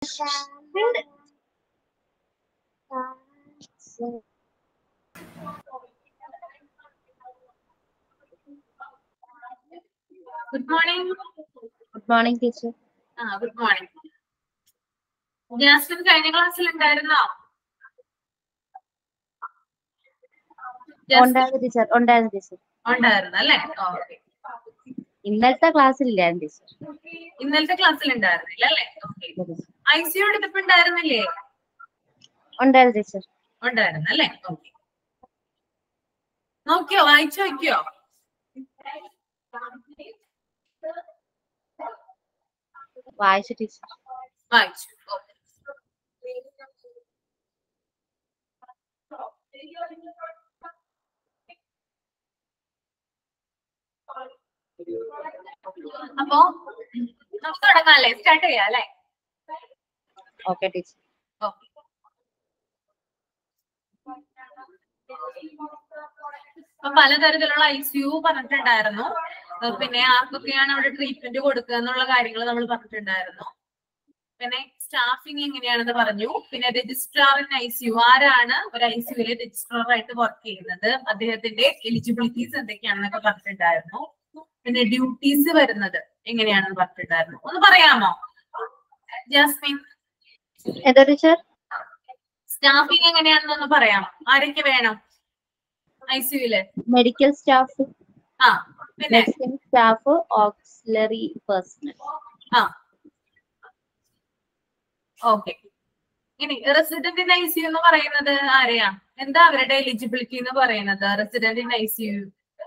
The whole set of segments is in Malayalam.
Good morning good morning teacher ah good morning Jasmine കഴിഞ്ഞ ക്ലാസ്സിൽ ഉണ്ടായിരുന്നോ ജാസ്മിൻ ഉണ്ടായിരുന്നു ടീച്ചർ ഉണ്ടായിരുന്നു ടീച്ചർ ഉണ്ടായിരുന്നു അല്ലേ ഓക്കെ ഇന്നലത്തെ ക്ലാസ്സിലില്ലായിരുന്നു ടീച്ചർ ഇന്നലത്തെ ക്ലാസ്സിൽ ഉണ്ടായിരുന്നില്ല അല്ലേ ഓക്കെ ഐ സി യു എടുത്തപ്പോ ഉണ്ടായിരുന്നില്ലേ ഉണ്ടായിരുന്നു ടീച്ചർ ഉണ്ടായിരുന്നു അല്ലേ ഓക്കെ നോക്കിയോ വായിച്ചു നോക്കിയോ വായിച്ചു ടീച്ചർ വായിച്ചു ഓക്കെ അപ്പോ നമുക്ക് തുടങ്ങാം അല്ലേ സ്റ്റാർട്ട് ചെയ്യാം അല്ലേ ഓക്കെ ടീച്ചർ ഓക്കെ അപ്പൊ പലതരത്തിലുള്ള ഐ സി യു പറഞ്ഞിട്ടുണ്ടായിരുന്നു ഏഹ് പിന്നെ ആർക്കൊക്കെയാണ് അവിടെ ട്രീറ്റ്മെന്റ് കൊടുക്കുക എന്നുള്ള കാര്യങ്ങൾ നമ്മൾ പറഞ്ഞിട്ടുണ്ടായിരുന്നു പിന്നെ സ്റ്റാഫിംഗ് എങ്ങനെയാണെന്ന് പറഞ്ഞു പിന്നെ registrar in I C U ആരാണ് ഒരു ഐ സി യുവിലെ രജിസ്ട്രാർ ആയിട്ട് വർക്ക് ചെയ്യുന്നത് അദ്ദേഹത്തിന്റെ എലിജിബിലിറ്റീസ് എന്തൊക്കെയാണെന്നൊക്കെ പറഞ്ഞിട്ടുണ്ടായിരുന്നു പിന്നെ ഡ്യൂട്ടീസ് വരുന്നത് എങ്ങനെയാണെന്ന് പറഞ്ഞിട്ടുണ്ടായിരുന്നു ഒന്ന് പറയാമോ ജാസ്മിൻ എന്താ ടീച്ചർ സ്റ്റാഫിംഗ് എങ്ങനെയാണെന്നൊന്ന് പറയാമോ ആരൊക്കെ വേണം ഐ സി യുല് മെഡിക്കൽ സ്റ്റാഫ് ആ പിന്നെ നഴ്സിംഗ് സ്റ്റാഫ് ഓക്സിലറി പേഴ്സണൽ ആ ഓക്കെ ഇനി resident in I C U എന്ന് പറയുന്നത് ആരെയാ എന്താ അവരുടെ എലിജിബിലിറ്റി എന്ന് പറയുന്നത് resident in I C U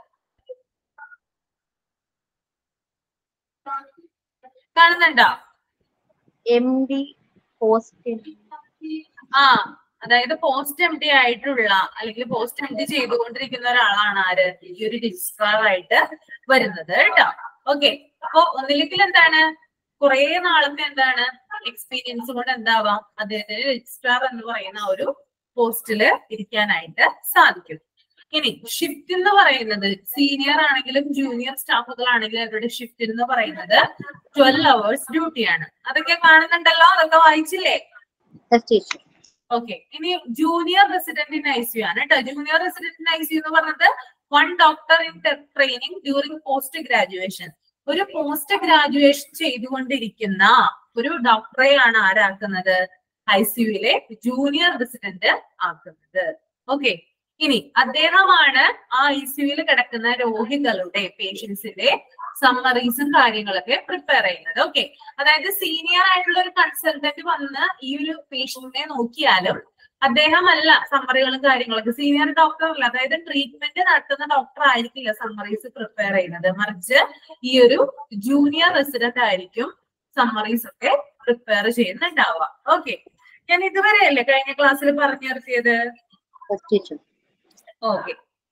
കാണുന്നുണ്ടോ എം ഡി പോസ്റ്റ് ആ അതായത് പോസ്റ്റ് എം ഡി ആയിട്ടുള്ള അല്ലെങ്കിൽ പോസ്റ്റ് എം ഡി ചെയ്തുകൊണ്ടിരിക്കുന്ന ഒരാളാണ് ആര് ഈ ഒരു രജിസ്ട്രാർ ആയിട്ട് വരുന്നത് കേട്ടോ ഓക്കെ അപ്പൊ ഒന്നില്ലെങ്കിൽ എന്താണ് കുറെ നാളത്തെ എന്താണ് എക്സ്പീരിയൻസ് കൊണ്ട് എന്താവാം അദ്ദേഹത്തിന് രജിസ്ട്രാർ എന്ന് പറയുന്ന ആ ഒരു പോസ്റ്റില് ഇരിക്കാനായിട്ട് സാധിക്കും ഇനി ഷിഫ്റ്റ് എന്ന് പറയുന്നത് സീനിയർ ആണെങ്കിലും ജൂനിയർ സ്റ്റാഫുകളാണെങ്കിലും അവരുടെ ഷിഫ്റ്റ് എന്ന് പറയുന്നത് ട്വൽവ് അവേഴ്സ് ഡ്യൂട്ടിയാണ് അതൊക്കെ കാണുന്നുണ്ടല്ലോ അതൊക്കെ വായിച്ചില്ലേ ടീച്ചർ ഓക്കെ ഇനി junior resident in I C ആണ് കേട്ടോ junior resident in I C എന്ന് പറഞ്ഞത് one doctor in training during post graduation ഒരു പോസ്റ്റ് ഗ്രാജുവേഷൻ ചെയ്തുകൊണ്ടിരിക്കുന്ന ഒരു ഡോക്ടറെയാണ് ആരാക്കുന്നത് ഐ സിയുയിലെ ജൂനിയർ റെസിഡന്റ് ആക്കുന്നത് ഓക്കെ ഇനി അദ്ദേഹമാണ് ആ ഐ സിയുയിൽ കിടക്കുന്ന രോഗികളുടെ പേഷ്യൻസിന്റെ സമ്മറീസും കാര്യങ്ങളൊക്കെ പ്രിപ്പയർ ചെയ്യുന്നത് ഓക്കെ അതായത് സീനിയർ ആയിട്ടുള്ള ഒരു കൺസൾട്ടന്റ് വന്ന് ഈ ഒരു പേഷ്യന്റിനെ നോക്കിയാലും അദ്ദേഹമല്ല സമ്മറികളും കാര്യങ്ങളൊക്കെ സീനിയർ ഡോക്ടർ അല്ല അതായത് ട്രീറ്റ്മെന്റ് നടത്തുന്ന ഡോക്ടർ ആയിരിക്കില്ല സമ്മറീസ് പ്രിപ്പയർ ചെയ്യുന്നത് മറിച്ച് ഈ ഒരു ജൂനിയർ റെസിഡന്റ് ആയിരിക്കും സമ്മറീസ് ഒക്കെ പ്രിപ്പയർ ചെയ്യുന്നുണ്ടാവുക ഓക്കെ ഞാൻ ഇതുവരെ അല്ലേ കഴിഞ്ഞ ക്ലാസ്സിൽ പറഞ്ഞു നിർത്തിയത് ടീച്ചർ ഓക്കെ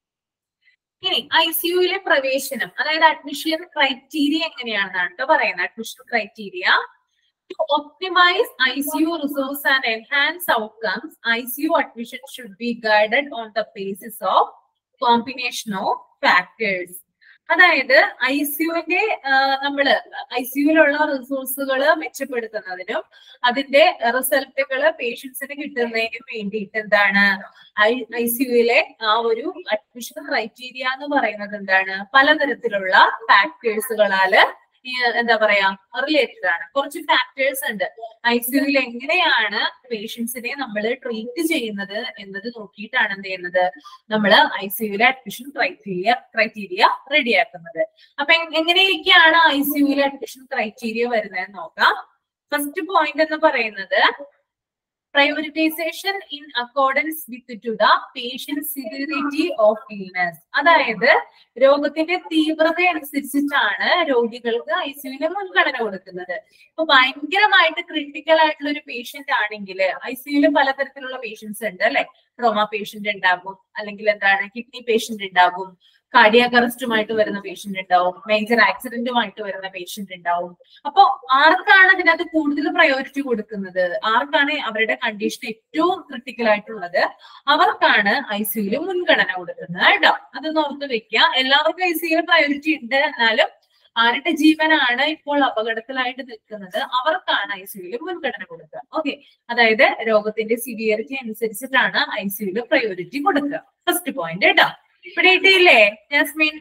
ഇനി ഐ സിയുയിലെ പ്രവേശനം അതായത് അഡ്മിഷൻ ക്രൈറ്റീരിയ എങ്ങനെയാണെന്നാണ് കേട്ടോ പറയുന്നത് admission criteria to optimise I C U resource and enhance outcomes I C U admission should be guided on the basis of combination of factors അതായത് ഐ സിയുവിന്റെ നമ്മള് ഐ സിയുവിലുള്ള റിസോഴ്സുകൾ മെച്ചപ്പെടുത്തുന്നതിനും അതിന്റെ റിസൾട്ടുകള് പേഷ്യൻസിന് കിട്ടുന്നതിനും വേണ്ടിയിട്ട് എന്താണ് ഐ ഐ സിയുയിലെ ആ ഒരു അഡ്മിഷൻ ക്രൈറ്റീരിയ എന്ന് പറയുന്നത് എന്താണ് പലതരത്തിലുള്ള ഫാക്ടേഴ്സുകളാല് ഈ എന്താ പറയാ റിലേറ്റഡ് ആണ് കുറച്ച് ഫാക്ടേഴ്സ് ഉണ്ട് ഐ സിയുയിൽ എങ്ങനെയാണ് പേഷ്യൻസിനെ നമ്മൾ ട്രീറ്റ് ചെയ്യുന്നത് എന്നത് നോക്കിയിട്ടാണ് എന്ത് ചെയ്യുന്നത് നമ്മൾ ഐ സിയുയിലെ അഡ്മിഷൻ ക്രൈറ്റീരിയ ക്രൈറ്റീരിയ റെഡിയാക്കുന്നത് അപ്പൊ എങ്- എങ്ങനെയൊക്കെയാണ് ഐ സിയുയിലെ അഡ്മിഷൻ ക്രൈറ്റീരിയ വരുന്നതെന്ന് നോക്കാം ഫസ്റ്റ് പോയിന്റ് എന്ന് പറയുന്നത് prioritization in accordance with to the patient severity of illness അതായത് രോഗത്തിന്റെ തീവ്രത അനുസരിച്ചിട്ടാണ് രോഗികൾക്ക് ഐ സിയുവിന് മുൻഗണന കൊടുക്കുന്നത് ഇപ്പൊ ഭയങ്കരമായിട്ട് ക്രിട്ടിക്കൽ ആയിട്ടുള്ള ഒരു പേഷ്യന്റ് ആണെങ്കിൽ ഐ സിയുവിൽ പലതരത്തിലുള്ള പേഷ്യൻസ് ഉണ്ട് അല്ലെ ട്രോമ പേഷ്യന്റ് ഉണ്ടാകും അല്ലെങ്കിൽ എന്താണ് കിഡ്നി പേഷ്യന്റ് ഉണ്ടാകും കാർഡിയാക് അറസ്റ്റുമായിട്ട് വരുന്ന പേഷ്യന്റ് ഉണ്ടാവും മേജർ ആക്സിഡന്റുമായിട്ട് വരുന്ന പേഷ്യന്റ് ഉണ്ടാവും അപ്പൊ ആർക്കാണ് അതിനകത്ത് കൂടുതൽ പ്രയോറിറ്റി കൊടുക്കുന്നത് ആർക്കാണ് അവരുടെ കണ്ടീഷൻ ഏറ്റവും ക്രിട്ടിക്കൽ ആയിട്ടുള്ളത് അവർക്കാണ് ഐ സിയുല് മുൻഗണന കൊടുക്കുന്നത് കേട്ടോ അതൊന്ന് ഓർത്ത് വെക്കുക എല്ലാവർക്കും ഐ സിയുല് പ്രയോറിറ്റി ഉണ്ട് എന്നാലും ആരുടെ ജീവനാണ് ഇപ്പോൾ അപകടത്തിലായിട്ട് നിൽക്കുന്നത് അവർക്കാണ് ഐ സിയുയിൽ മുൻഗണന കൊടുക്കുക ഓക്കെ അതായത് രോഗത്തിന്റെ സിവിയറിറ്റി അനുസരിച്ചിട്ടാണ് ഐ സിയുയിൽ പ്രയോറിറ്റി കൊടുക്കുക ഫസ്റ്റ് പോയിന്റ് കേട്ടോ ഇവിടെ ഇട്ടില്ലേ ജാസ്മിൻ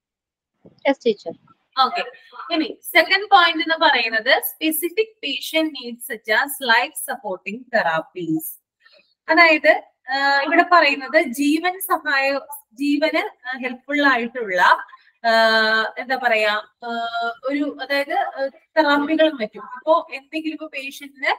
Yes, teacher. ഓക്കെ ഇനി സെക്കൻഡ് പോയിന്റ് എന്ന് പറയുന്നത് specific patient needs such as life supporting therapies അതായത് ആ, ഇവിടെ പറയുന്നത് ജീവൻ സഹായ ജീവന് ഹെൽപ്ഫുൾ ആയിട്ടുള്ള ആ, എന്താ പറയാ ആ, ഒരു അതായത് തെറാപ്പികളും മറ്റും ഇപ്പോ എന്തെങ്കിലും ഇപ്പൊ പേഷ്യന്റിന്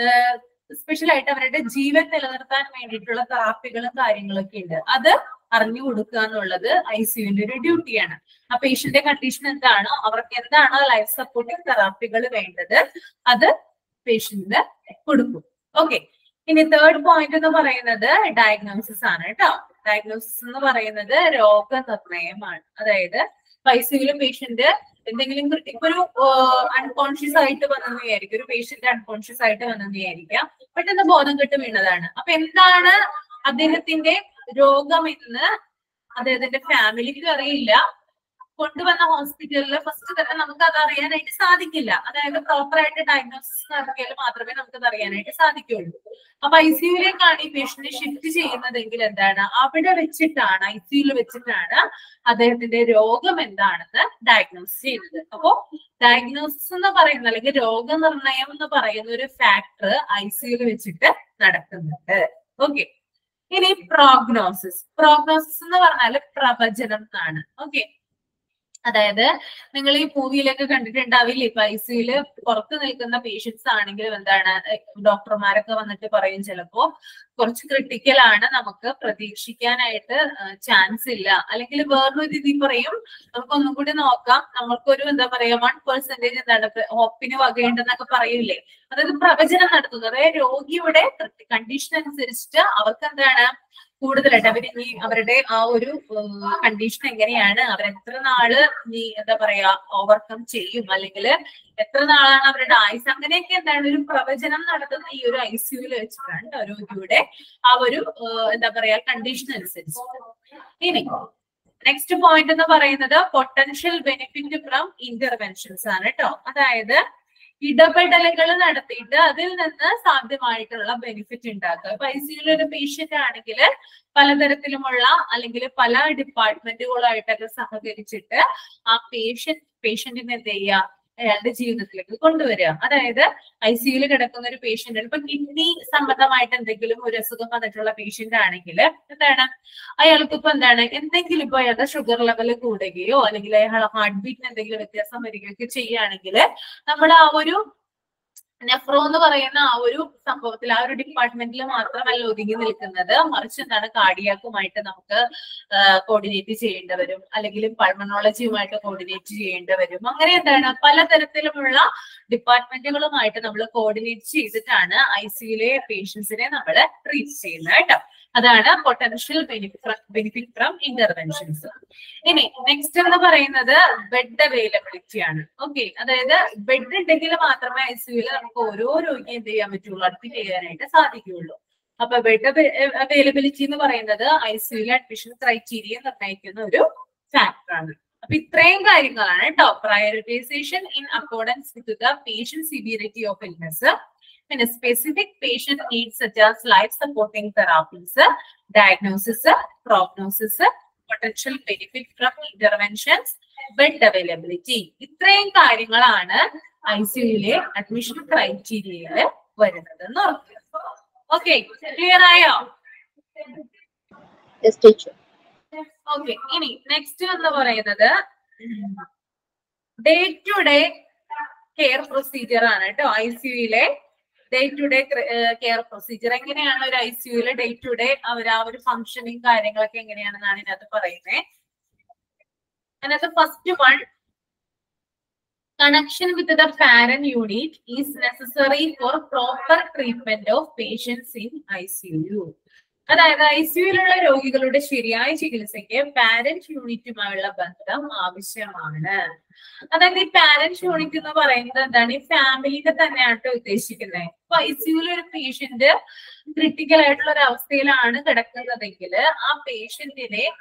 സ്പെഷ്യൽ ആയിട്ട് അവരുടെ ജീവൻ നിലനിർത്താൻ വേണ്ടിയിട്ടുള്ള തെറാപ്പികളും കാര്യങ്ങളൊക്കെ ഉണ്ട് അത് അറിഞ്ഞു കൊടുക്കുക എന്നുള്ളത് ഐ സിയുവിന്റെ ഒരു ഡ്യൂട്ടിയാണ് ആ പേഷ്യന്റെ കണ്ടീഷൻ എന്താണോ അവർക്ക് എന്താണോ ലൈഫ് സപ്പോർട്ടിംഗ് തെറാപ്പികൾ വേണ്ടത് അത് പേഷ്യന്റിന് കൊടുക്കും ഓക്കെ ഇനി തേർഡ് പോയിന്റ് എന്ന് പറയുന്നത് ഡയഗ്നോസിസ് ആണ് കേട്ടോ ഡയഗ്നോസിസ് എന്ന് പറയുന്നത് രോഗനിർണയമാണ് അതായത് പൈസയിലും പേഷ്യന്റ് എന്തെങ്കിലും കൃ- ഇപ്പൊ ഒരു അൺകോൺഷ്യസ് ആയിട്ട് വന്നെന്ന് വിചാരിക്കും ഒരു പേഷ്യന്റ് അൺകോൺഷ്യസ് ആയിട്ട് വന്നെന്ന് വിചാരിക്കാം പെട്ടെന്ന് ബോധം കെട്ട് വീണതാണ് അപ്പൊ എന്താണ് അദ്ദേഹത്തിന്റെ രോഗമെന്ന് അദ്ദേഹത്തിന്റെ ഫാമിലിക്ക് അറിയില്ല കൊണ്ടുവന്ന ഹോസ്പിറ്റലിൽ ഫസ്റ്റ് തന്നെ നമുക്ക് അത് അറിയാനായിട്ട് സാധിക്കില്ല അതായത് പ്രോപ്പർ ആയിട്ട് ഡയഗ്നോസിസ് നടത്തിയാൽ മാത്രമേ നമുക്ക് അത് അറിയാനായിട്ട് സാധിക്കുള്ളൂ അപ്പൊ ഐ സിയുലേക്കാണ് ഈ പേഷ്യന്റിനെ ഷിഫ്റ്റ് ചെയ്യുന്നതെങ്കിൽ എന്താണ് അവിടെ വെച്ചിട്ടാണ് ഐ സിയുയിൽ വെച്ചിട്ടാണ് അദ്ദേഹത്തിന്റെ രോഗം എന്താണെന്ന് ഡയഗ്നോസ് ചെയ്യുന്നത് അപ്പോ ഡയഗ്നോസിസ് എന്ന് പറയുന്ന അല്ലെങ്കിൽ രോഗനിർണയം എന്ന് പറയുന്ന ഒരു ഫാക്ടർ ഐ സിയുയിൽ വെച്ചിട്ട് നടക്കുന്നുണ്ട് ഓക്കെ ഇനി പ്രോഗ്നോസിസ് പ്രോഗ്നോസിസ് എന്ന് പറഞ്ഞാൽ പ്രവചനം എന്നാണ് ഓക്കെ അതായത് നിങ്ങൾ ഈ മൂവിയിലൊക്കെ കണ്ടിട്ടുണ്ടാവില്ലേ ഇപ്പൊ ഐസിയില് പുറത്ത് നിൽക്കുന്ന പേഷ്യൻസ് ആണെങ്കിലും എന്താണ് ഡോക്ടർമാരൊക്കെ വന്നിട്ട് പറയും ചിലപ്പോ കുറച്ച് ക്രിട്ടിക്കൽ ആണ് നമുക്ക് പ്രതീക്ഷിക്കാനായിട്ട് ചാൻസ് ഇല്ല അല്ലെങ്കിൽ വേറൊരു രീതി പറയും നമുക്ക് ഒന്നും കൂടി നോക്കാം നമ്മൾക്കൊരു എന്താ പറയാ വൺ പെർസെന്റേജ് എന്താണ് ഹോപ്പിന് വകയുണ്ടെന്നൊക്കെ പറയൂലേ അതായത് പ്രവചനം നടത്തുന്നത് അതായത് രോഗിയുടെ കണ്ടീഷൻ അനുസരിച്ചിട്ട് അവർക്ക് എന്താണ് കൂടുതലായിട്ട് അവർ ഇനി അവരുടെ ആ ഒരു കണ്ടീഷൻ എങ്ങനെയാണ് അവർ എത്ര നാള് ഇനി എന്താ പറയാ ഓവർകം ചെയ്യും അല്ലെങ്കിൽ എത്ര നാളാണ് അവരുടെ ആയുസ് അങ്ങനെയൊക്കെ എന്താണ് ഒരു പ്രവചനം നടത്തുന്ന ഈ ഒരു ഐ സിയുയിൽ വെച്ചിട്ടാണ് ട്ടോ രോഗിയുടെ ആ ഒരു ഏഹ്, എന്താ പറയാ കണ്ടീഷൻ അനുസരിച്ച് ഇനി നെക്സ്റ്റ് പോയിന്റ് എന്ന് പറയുന്നത് പൊട്ടൻഷ്യൽ ബെനിഫിറ്റ് ഫ്രം ഇന്റർവെൻഷൻസ് ആണ് കേട്ടോ അതായത് ഇടപെടലുകൾ നടത്തിയിട്ട് അതിൽ നിന്ന് സാധ്യമായിട്ടുള്ള ബെനിഫിറ്റ് ഉണ്ടാക്കുക ഇപ്പൊ ഐ സിയിൽ ഒരു പേഷ്യന്റ് ആണെങ്കിൽ പലതരത്തിലുമുള്ള അല്ലെങ്കിൽ പല ഡിപ്പാർട്ട്മെന്റുകളായിട്ടൊക്കെ സഹകരിച്ചിട്ട് ആ പേഷ്യന്റ് പേഷ്യന്റിനെ എന്ത് ചെയ്യുക അയാളുടെ ജീവിതത്തിലേക്ക് കൊണ്ടുവരിക അതായത് ഐ സിയുയിൽ കിടക്കുന്ന ഒരു പേഷ്യന്റ് ഇപ്പൊ കിഡ്നി സംബന്ധമായിട്ട് എന്തെങ്കിലും ഒരു അസുഖം വന്നിട്ടുള്ള പേഷ്യന്റ് ആണെങ്കിൽ എന്താണ് അയാൾക്ക് ഇപ്പൊ എന്താണ് എന്തെങ്കിലും ഇപ്പൊ അയാളുടെ ഷുഗർ ലെവൽ കൂടുകയോ അല്ലെങ്കിൽ അയാളെ ഹാർട്ട് ബീറ്റിന് എന്തെങ്കിലും വ്യത്യാസം വരികയൊക്കെ ചെയ്യുകയാണെങ്കിൽ നമ്മൾ ആ ഒരു നെഫ്രോ എന്ന് പറയുന്ന ആ ഒരു സംഭവത്തിൽ ആ ഒരു ഡിപ്പാർട്ട്മെന്റിൽ മാത്രമല്ല ഒതുങ്ങി നിൽക്കുന്നത് മറിച്ച് എന്താണ് കാർഡിയാക്കുമായിട്ട് നമുക്ക് കോർഡിനേറ്റ് ചെയ്യേണ്ടി വരും അല്ലെങ്കിൽ പൾമണോളജിയുമായിട്ട് കോർഡിനേറ്റ് ചെയ്യേണ്ടി വരും അങ്ങനെ എന്താണ് പലതരത്തിലുമുള്ള ഡിപ്പാർട്ട്മെന്റുകളുമായിട്ട് നമ്മൾ കോർഡിനേറ്റ് ചെയ്തിട്ടാണ് ഐ സിയിലെ പേഷ്യൻസിനെ നമ്മൾ ട്രീറ്റ് ചെയ്യുന്നത് കേട്ടോ അതാണ് പൊട്ടൻഷ്യൽ ബെനിഫിറ്റ് ഫ്രം ഇന്റർവെൻഷൻസ് ഇനി നെക്സ്റ്റ് എന്ന് പറയുന്നത് ബെഡ് അവൈലബിലിറ്റി ആണ് ഓക്കെ അതായത് ബെഡ് ഉണ്ടെങ്കിൽ മാത്രമേ ഐ സിയുയിൽ നമുക്ക് ഓരോ രോഗിയും എന്ത് ചെയ്യാൻ പറ്റുള്ളൂ അഡ്മിറ്റ് ചെയ്യാനായിട്ട് സാധിക്കുകയുള്ളൂ അപ്പൊ ബെഡ് അവൈലബിലിറ്റി എന്ന് പറയുന്നത് ഐ സിയുയിലെ അഡ്മിഷൻ ക്രൈറ്റീരിയ നിർണ്ണയിക്കുന്ന ഒരു ഫാക്ടർ ആണ് അപ്പൊ ഇത്രയും കാര്യങ്ങളാണ് കേട്ടോ prioritization in accordance with the patient severity of illness പിന്നെ specific patient needs such as life supporting therapies diagnosis prognosis potential benefit from interventions bed availability ഇത്രയും കാര്യങ്ങളാണ് ഐ സിയുയിലെ അഡ്മിഷൻ ക്രൈറ്റീരിയയിൽ വരുന്നത് എന്ന് ഓർക്കുക ഓക്കെ ക്ലിയർ ആയോ Yes, teacher. ഓക്കെ ഇനി നെക്സ്റ്റ് എന്ന് പറയുന്നത് day to day care procedure ആണ് കേട്ടോ ഐ സിയുയിലെ day to day care procedure എങ്ങനെയാണ് ഒരു ഐ സിയുയിലെ ഡേ ടു ഡേ അവർ ആ ഒരു ഫംഗ്ഷനിങ് കാര്യങ്ങളൊക്കെ എങ്ങനെയാണെന്നാണ് ഇതിനകത്ത് പറയുന്നത് അതിനകത്ത് first one connection with the parent unit is necessary for proper treatment of patients in I CU അതായത് ഐ സിയുയിലുള്ള രോഗികളുടെ ശരിയായ ചികിത്സയ്ക്ക് പാരന്റ് യൂണിറ്റുമായുള്ള ബന്ധം ആവശ്യമാണ് അതായത് ഈ പാരന്റ് യൂണിറ്റ് എന്ന് പറയുന്നത് എന്താണ് ഈ ഫാമിലിനെ തന്നെയാണ് ട്ടോ ഉദ്ദേശിക്കുന്നത് ഇപ്പൊ ഐ സിയുവിൽ ഒരു പേഷ്യന്റ് ക്രിട്ടിക്കൽ ആയിട്ടുള്ള ഒരു അവസ്ഥയിലാണ് കിടക്കുന്നതെങ്കിൽ ആ പേഷ്യന്റിനെ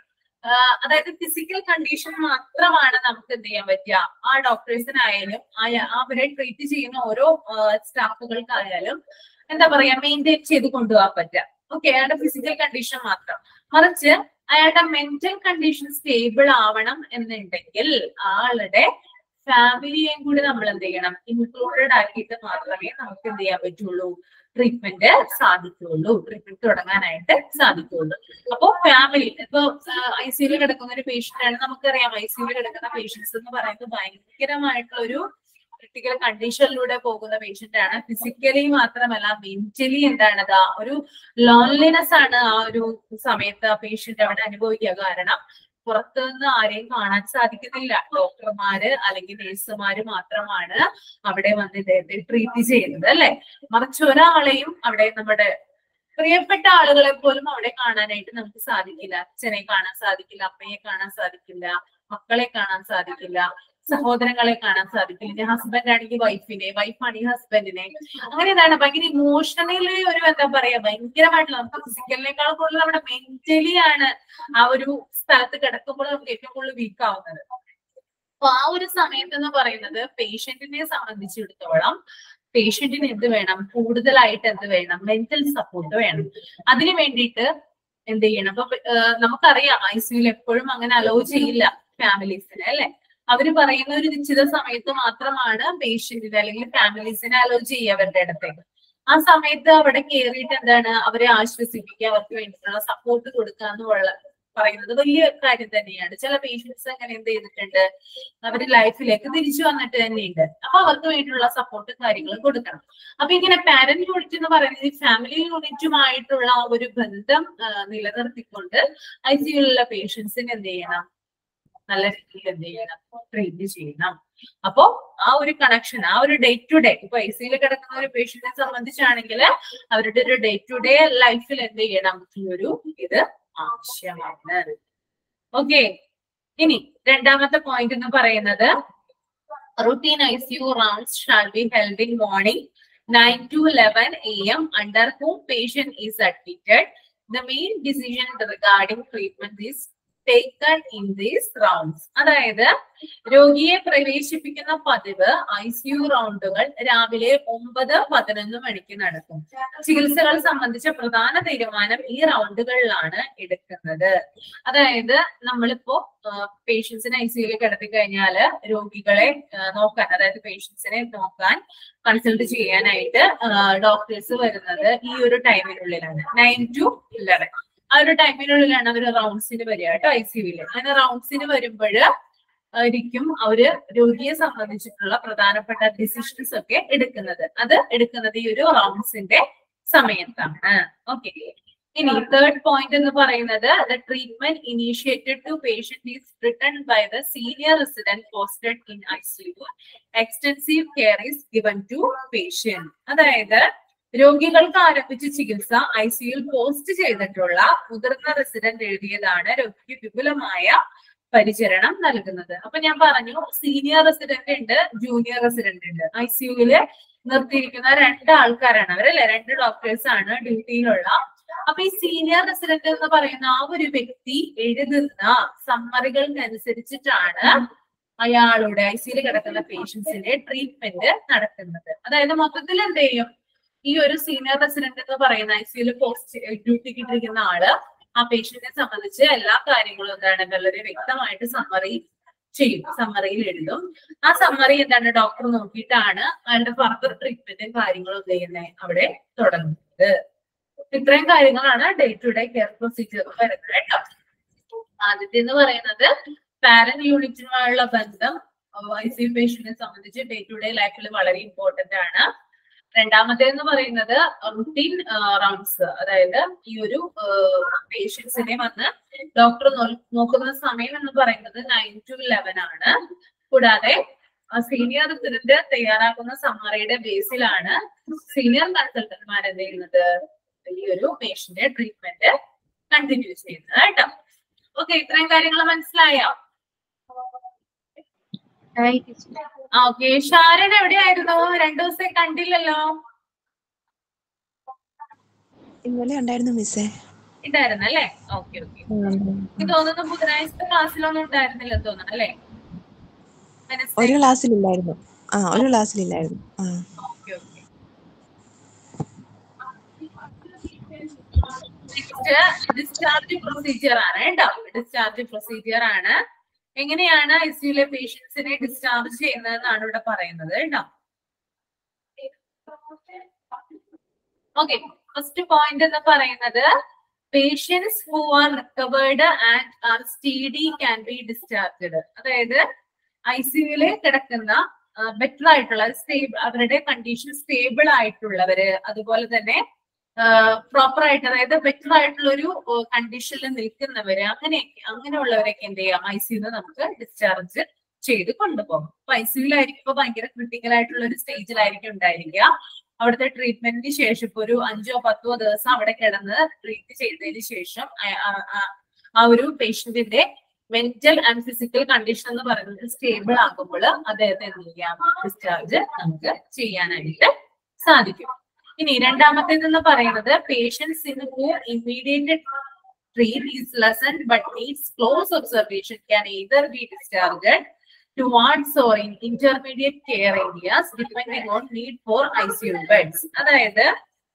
ആഹ് അതായത് ഫിസിക്കൽ കണ്ടീഷൻ മാത്രമാണ് നമുക്ക് എന്ത് ചെയ്യാൻ പറ്റുക ആ ഡോക്ടേഴ്സിനായാലും ആ- അവരെ ട്രീറ്റ് ചെയ്യുന്ന ഓരോ സ്റ്റാഫുകൾക്കായാലും എന്താ പറയാ മെയിൻറ്റെയിൻ ചെയ്ത് കൊണ്ടുപോകാൻ പറ്റുക ഓക്കെ അയാളുടെ ഫിസിക്കൽ കണ്ടീഷൻ മാത്രം മറിച്ച് അയാളുടെ മെന്റൽ കണ്ടീഷൻ സ്റ്റേബിൾ ആവണം എന്നുണ്ടെങ്കിൽ ആളുടെ ഫാമിലിയെയും കൂടി നമ്മൾ എന്ത് ചെയ്യണം ഇൻക്ലൂഡഡ് ആക്കിയിട്ട് മാത്രമേ നമുക്ക് എന്ത് ചെയ്യാൻ പറ്റുള്ളൂ ട്രീറ്റ്മെന്റ് സാധിക്കുള്ളൂ ട്രീറ്റ്മെന്റ് തുടങ്ങാനായിട്ട് സാധിക്കുള്ളൂ അപ്പോ ഫാമിലി ഇപ്പൊ ഐ സിയിൽ കിടക്കുന്ന ഒരു പേഷ്യന്റ് ആണ് നമുക്കറിയാം ഐ സിയിൽ കിടക്കുന്ന പേഷ്യൻസ് എന്ന് പറയുന്നത് ഭയങ്കരമായിട്ടുള്ള ഒരു ക്രിട്ടിക്കൽ കണ്ടീഷനിലൂടെ പോകുന്ന പേഷ്യന്റ് ആണ് ഫിസിക്കലി മാത്രമല്ല മെന്റലി എന്താണത് ആ ഒരു ലോൺലിനെസ് ആണ് ആ ഒരു സമയത്ത് ആ പേഷ്യന്റ് അവിടെ അനുഭവിക്കുക കാരണം പുറത്തുനിന്ന് ആരെയും കാണാൻ സാധിക്കുന്നില്ല ഡോക്ടർമാര് അല്ലെങ്കിൽ നഴ്സുമാര് മാത്രമാണ് അവിടെ വന്ന് ഇദ്ദേഹത്തെ ട്രീറ്റ് ചെയ്യുന്നത് അല്ലെ മറിച്ച് ഒരാളെയും അവിടെ നമ്മുടെ പ്രിയപ്പെട്ട ആളുകളെ പോലും അവിടെ കാണാനായിട്ട് നമുക്ക് സാധിക്കില്ല അച്ഛനെ കാണാൻ സാധിക്കില്ല അമ്മയെ കാണാൻ സാധിക്കില്ല മക്കളെ കാണാൻ സാധിക്കില്ല സഹോദരങ്ങളെ കാണാൻ സാധിക്കില്ല ഇനി ഹസ്ബൻഡ് ആണെങ്കിൽ വൈഫിനെ വൈഫാണെങ്കിൽ ഹസ്ബൻഡിനെ അങ്ങനെ എന്താണ് ഭയങ്കര ഇമോഷണലി ഒരു എന്താ പറയാ ഭയങ്കരമായിട്ട് നമുക്ക് ഫിസിക്കലിനേക്കാൾ കൂടുതൽ നമ്മുടെ മെന്റലി ആണ് ആ ഒരു സ്ഥലത്ത് കിടക്കുമ്പോൾ നമുക്ക് ഏറ്റവും കൂടുതൽ വീക്ക് ആവുന്നത് അപ്പൊ ആ ഒരു സമയത്ത് എന്ന് പറയുന്നത് പേഷ്യന്റിനെ സംബന്ധിച്ചിടത്തോളം പേഷ്യന്റിന് എന്ത് വേണം കൂടുതലായിട്ട് എന്ത് വേണം മെന്റൽ സപ്പോർട്ട് വേണം അതിന് വേണ്ടിയിട്ട് എന്ത് ചെയ്യണം അപ്പൊ ഏഹ് നമുക്കറിയാം ഐ സിയിൽ എപ്പോഴും അങ്ങനെ അലോ ചെയ്യില്ല ഫാമിലീസിനെ അല്ലെ അവര് പറയുന്ന ഒരു നിശ്ചിത സമയത്ത് മാത്രമാണ് പേഷ്യന്റിനെ അല്ലെങ്കിൽ ഫാമിലീസിനെ അലോ ചെയ്യുക അവരുടെ അടുത്തേക്ക് ആ സമയത്ത് അവിടെ കയറിയിട്ട് എന്താണ് അവരെ ആശ്വസിപ്പിക്കുക അവർക്ക് വേണ്ടിയിട്ടുള്ള സപ്പോർട്ട് കൊടുക്കുക എന്നുള്ള പറയുന്നത് വലിയ കാര്യം തന്നെയാണ് ചില പേഷ്യൻസ് അങ്ങനെ എന്ത് ചെയ്തിട്ടുണ്ട് അവര് ലൈഫിലേക്ക് തിരിച്ചു വന്നിട്ട് തന്നെയുണ്ട് അപ്പൊ അവർക്ക് വേണ്ടിയുള്ള സപ്പോർട്ടും കാര്യങ്ങളും കൊടുക്കണം അപ്പൊ ഇങ്ങനെ പാരന്റ് യൂണിറ്റ് എന്ന് പറയുന്നത് ഫാമിലി യൂണിറ്റുമായിട്ടുള്ള ആ ഒരു ബന്ധം ആ, നിലനിർത്തിക്കൊണ്ട് ഐ സിയിലുള്ള പേഷ്യൻസിന് എന്ത് ചെയ്യണം നല്ല രീതിയിൽ എന്ത് ചെയ്യണം ട്രീറ്റ് ചെയ്യണം അപ്പോ ആ ഒരു കണക്ഷൻ ആ ഒരു ഡേ ടു ഡേ ഇപ്പൊ ഐ സിയിൽ കിടക്കുന്ന ഒരു പേഷ്യന്റിനെ സംബന്ധിച്ചാണെങ്കിൽ അവരുടെ ഒരു ഡേ ടു ഡേ ലൈഫിൽ എന്ത് ചെയ്യണം ഈ ഒരു ഇത് ആവശ്യമാണ് ഓക്കെ ഇനി രണ്ടാമത്തെ പോയിന്റ് എന്ന് പറയുന്നത് routine I C U rounds shall be held in morning nine to eleven A M under whom patient is admitted the main decision regarding treatment is taken in these rounds അതായത് രോഗിയെ പ്രവേശിപ്പിക്കുന്ന പതിവ് ഐ സി യു റൗണ്ടുകൾ രാവിലെ ഒമ്പത് പതിനൊന്ന് മണിക്ക് നടക്കും ചികിത്സകൾ സംബന്ധിച്ച പ്രധാന തീരുമാനം ഈ റൗണ്ടുകളിലാണ് എടുക്കുന്നത് അതായത് നമ്മളിപ്പോ പേഷ്യൻസിനെ ഐ സിയിൽ കിടത്തി കഴിഞ്ഞാല് രോഗികളെ ആ, നോക്കാൻ അതായത് പേഷ്യൻസിനെ നോക്കാൻ കൺസൾട്ട് ചെയ്യാനായിട്ട് ഡോക്ടേഴ്സ് വരുന്നത് ഈ ഒരു ടൈമിനുള്ളിലാണ് നയൻ ടു ഇലവൻ ആ ഒരു ടൈമിനുള്ളിലാണ് അവർ റൗണ്ട്സിന് വരിക കേട്ടോ ഐ സിയുവില് അങ്ങനെ റൗണ്ട്സിന് വരുമ്പോൾ ആയിരിക്കും അവര് രോഗിയെ സംബന്ധിച്ചിട്ടുള്ള പ്രധാനപ്പെട്ട ഡിസിഷൻസ് ഒക്കെ എടുക്കുന്നത് അത് എടുക്കുന്നത് ഈ ഒരു റൗണ്ട്സിന്റെ സമയത്താണ് ഓക്കെ ഇനി തേർഡ് പോയിന്റ് എന്ന് പറയുന്നത് the treatment initiated to patient is written by the senior resident posted in I C U extensive care is given to patient അതായത് രോഗികൾക്ക് ആരംഭിച്ച ചികിത്സ ഐ സിയുൽ പോസ്റ്റ് ചെയ്തിട്ടുള്ള മുതിർന്ന റെസിഡന്റ് എഴുതിയതാണ് രോഗിക്ക് വിപുലമായ പരിചരണം നൽകുന്നത് അപ്പൊ ഞാൻ പറഞ്ഞു സീനിയർ റെസിഡന്റ് ഉണ്ട് ജൂനിയർ റെസിഡന്റ് ഉണ്ട് ഐ സിയുവില് നിർത്തിയിരിക്കുന്ന രണ്ട് ആൾക്കാരാണ് അവരല്ലേ രണ്ട് ഡോക്ടേഴ്സ് ആണ് ഡ്യൂട്ടിയിലുള്ള അപ്പൊ ഈ സീനിയർ റെസിഡന്റ് എന്ന് പറയുന്ന ആ ഒരു വ്യക്തി എഴുതുന്ന സമ്മറികൾക്കനുസരിച്ചിട്ടാണ് അയാളുടെ ഐ സിയിൽ കിടക്കുന്ന പേഷ്യൻസിന്റെ ട്രീറ്റ്മെന്റ് നടക്കുന്നത് അതായത് മൊത്തത്തിൽ എന്ത് ചെയ്യും ഈ ഒരു സീനിയർ റെസിഡന്റ് എന്ന് പറയുന്ന ഐ സിയിൽ പോസ്റ്റ് ഡ്യൂട്ടിക്ക് ഇട്ടിരിക്കുന്ന ആള് ആ പേഷ്യന്റിനെ സംബന്ധിച്ച് എല്ലാ കാര്യങ്ങളും എന്താണ് വളരെ വ്യക്തമായിട്ട് സമ്മറി ചെയ്യും സമ്മറിയിൽ എഴുതും ആ സമ്മറി എന്താണ് ഡോക്ടർ നോക്കിയിട്ടാണ് അയാളുടെ ഫർദർ ട്രീറ്റ്മെന്റും കാര്യങ്ങളും എന്ത് ചെയ്യുന്നത് അവിടെ തുടങ്ങുന്നത് ഇത്രയും കാര്യങ്ങളാണ് day to day care procedure വരുന്നത് കേട്ടോ ആദ്യത്തെ എന്ന് പറയുന്നത് പാരന്റ് യൂണിറ്റുമായുള്ള ബന്ധം ഐ സി പേഷ്യന്റിനെ സംബന്ധിച്ച് ഡേ ടു ഡേ ലൈഫിൽ വളരെ ഇമ്പോർട്ടന്റ് ആണ് രണ്ടാമത്തെ എന്ന് പറയുന്നത് റുട്ടീൻ റൗണ്ട്സ് അതായത് ഈ ഒരു പേഷ്യൻസിനെ വന്ന് ഡോക്ടർ നോക്കുന്ന സമയം എന്ന് പറയുന്നത് നയൻ ടു ഇലവൻ ആണ് കൂടാതെ സീനിയർ റെസിഡന്റ് തയ്യാറാക്കുന്ന സമ്മറിയുടെ ബേസിലാണ് സീനിയർ കൺസൾട്ടന്റ്മാർ എന്ത് ചെയ്യുന്നത് ഈ ഒരു പേഷ്യന്റെ ട്രീറ്റ്മെന്റ് കണ്ടിന്യൂ ചെയ്യുന്നത് കേട്ടോ ഓക്കെ ഇത്രയും കാര്യങ്ങൾ മനസ്സിലായോ ഹായ് ടീച്ചർ ഓക്കെ ഷാരൻ എവിടെയായിരുന്നു രണ്ടു ദിവസം കണ്ടില്ലല്ലോ ഇന്നലെ ഉണ്ടായിരുന്നു മിസ്സേ ഉണ്ടായിരുന്നു അല്ലേ ഓക്കെ ഓക്കെ എനിക്ക് തോന്നുന്നു ബുധനാഴ്ചത്തെ ക്ലാസ്സിലൊന്നും ഉണ്ടായിരുന്നില്ല തോന്നുന്നു അല്ലേ ഒരു ക്ലാസ്സിലില്ലായിരുന്നു ആ ഒരു ക്ലാസ്സിലില്ലായിരുന്നു ആ okay okay next discharge procedure ആണ് കേട്ടോ ഡിസ്ചാർജ് പ്രൊസീജിയർ ആണ് എങ്ങനെയാണ് ഐസിയുലെ പേഷ്യൻസിനെ ഡിസ്ചാർജ് ചെയ്യുന്നതെന്നാണ് ഇവിടെ പറയുന്നത് കേട്ടോ ഓക്കെ ഫസ്റ്റ് പോയിന്റ് എന്ന് പറയുന്നത് patients who are recovered and are study can be discharged അതായത് ഐസിയുവില് കിടക്കുന്ന ബെറ്റർ ആയിട്ടുള്ള സ്റ്റേബിൾ അവരുടെ കണ്ടീഷൻ സ്റ്റേബിൾ ആയിട്ടുള്ളവര് അതുപോലെ തന്നെ പ്രോപ്പർ ആയിട്ട് അതായത് ബെറ്റർ ആയിട്ടുള്ള ഒരു കണ്ടീഷനിൽ നിൽക്കുന്നവര് അങ്ങനെ അങ്ങനെയുള്ളവരൊക്കെ എന്ത് ചെയ്യാം ഐസിയുന്ന് നമുക്ക് ഡിസ്ചാർജ് ചെയ്ത് കൊണ്ടുപോകും അപ്പൊ ഐസിയുലായിരിക്കും ഇപ്പൊ ഭയങ്കര ക്രിട്ടിക്കൽ ആയിട്ടുള്ള ഒരു സ്റ്റേജിലായിരിക്കും ഉണ്ടായിരിക്കുക അവിടുത്തെ ട്രീറ്റ്മെന്റിന് ശേഷം ഇപ്പൊ ഒരു അഞ്ചോ പത്തോ ദിവസം അവിടെ കിടന്ന് ട്രീറ്റ് ചെയ്തതിന് ശേഷം ആ- ആ- ആ- ആ ഒരു പേഷ്യന്റിന്റെ മെന്റൽ ആൻഡ് ഫിസിക്കൽ കണ്ടീഷൻ എന്ന് പറയുന്നത് സ്റ്റേബിൾ ആകുമ്പോൾ അദ്ദേഹത്തെ എന്ത് ചെയ്യാം ഡിസ്ചാർജ് നമുക്ക് ചെയ്യാനായിട്ട് സാധിക്കും ഇനി രണ്ടാമത്തേതെന്ന് പറയുന്നത് patients in who immediate treat is lesson but needs close observation can either be discharged towards or in intermediate care areas depending on need for ICU beds. അതായത്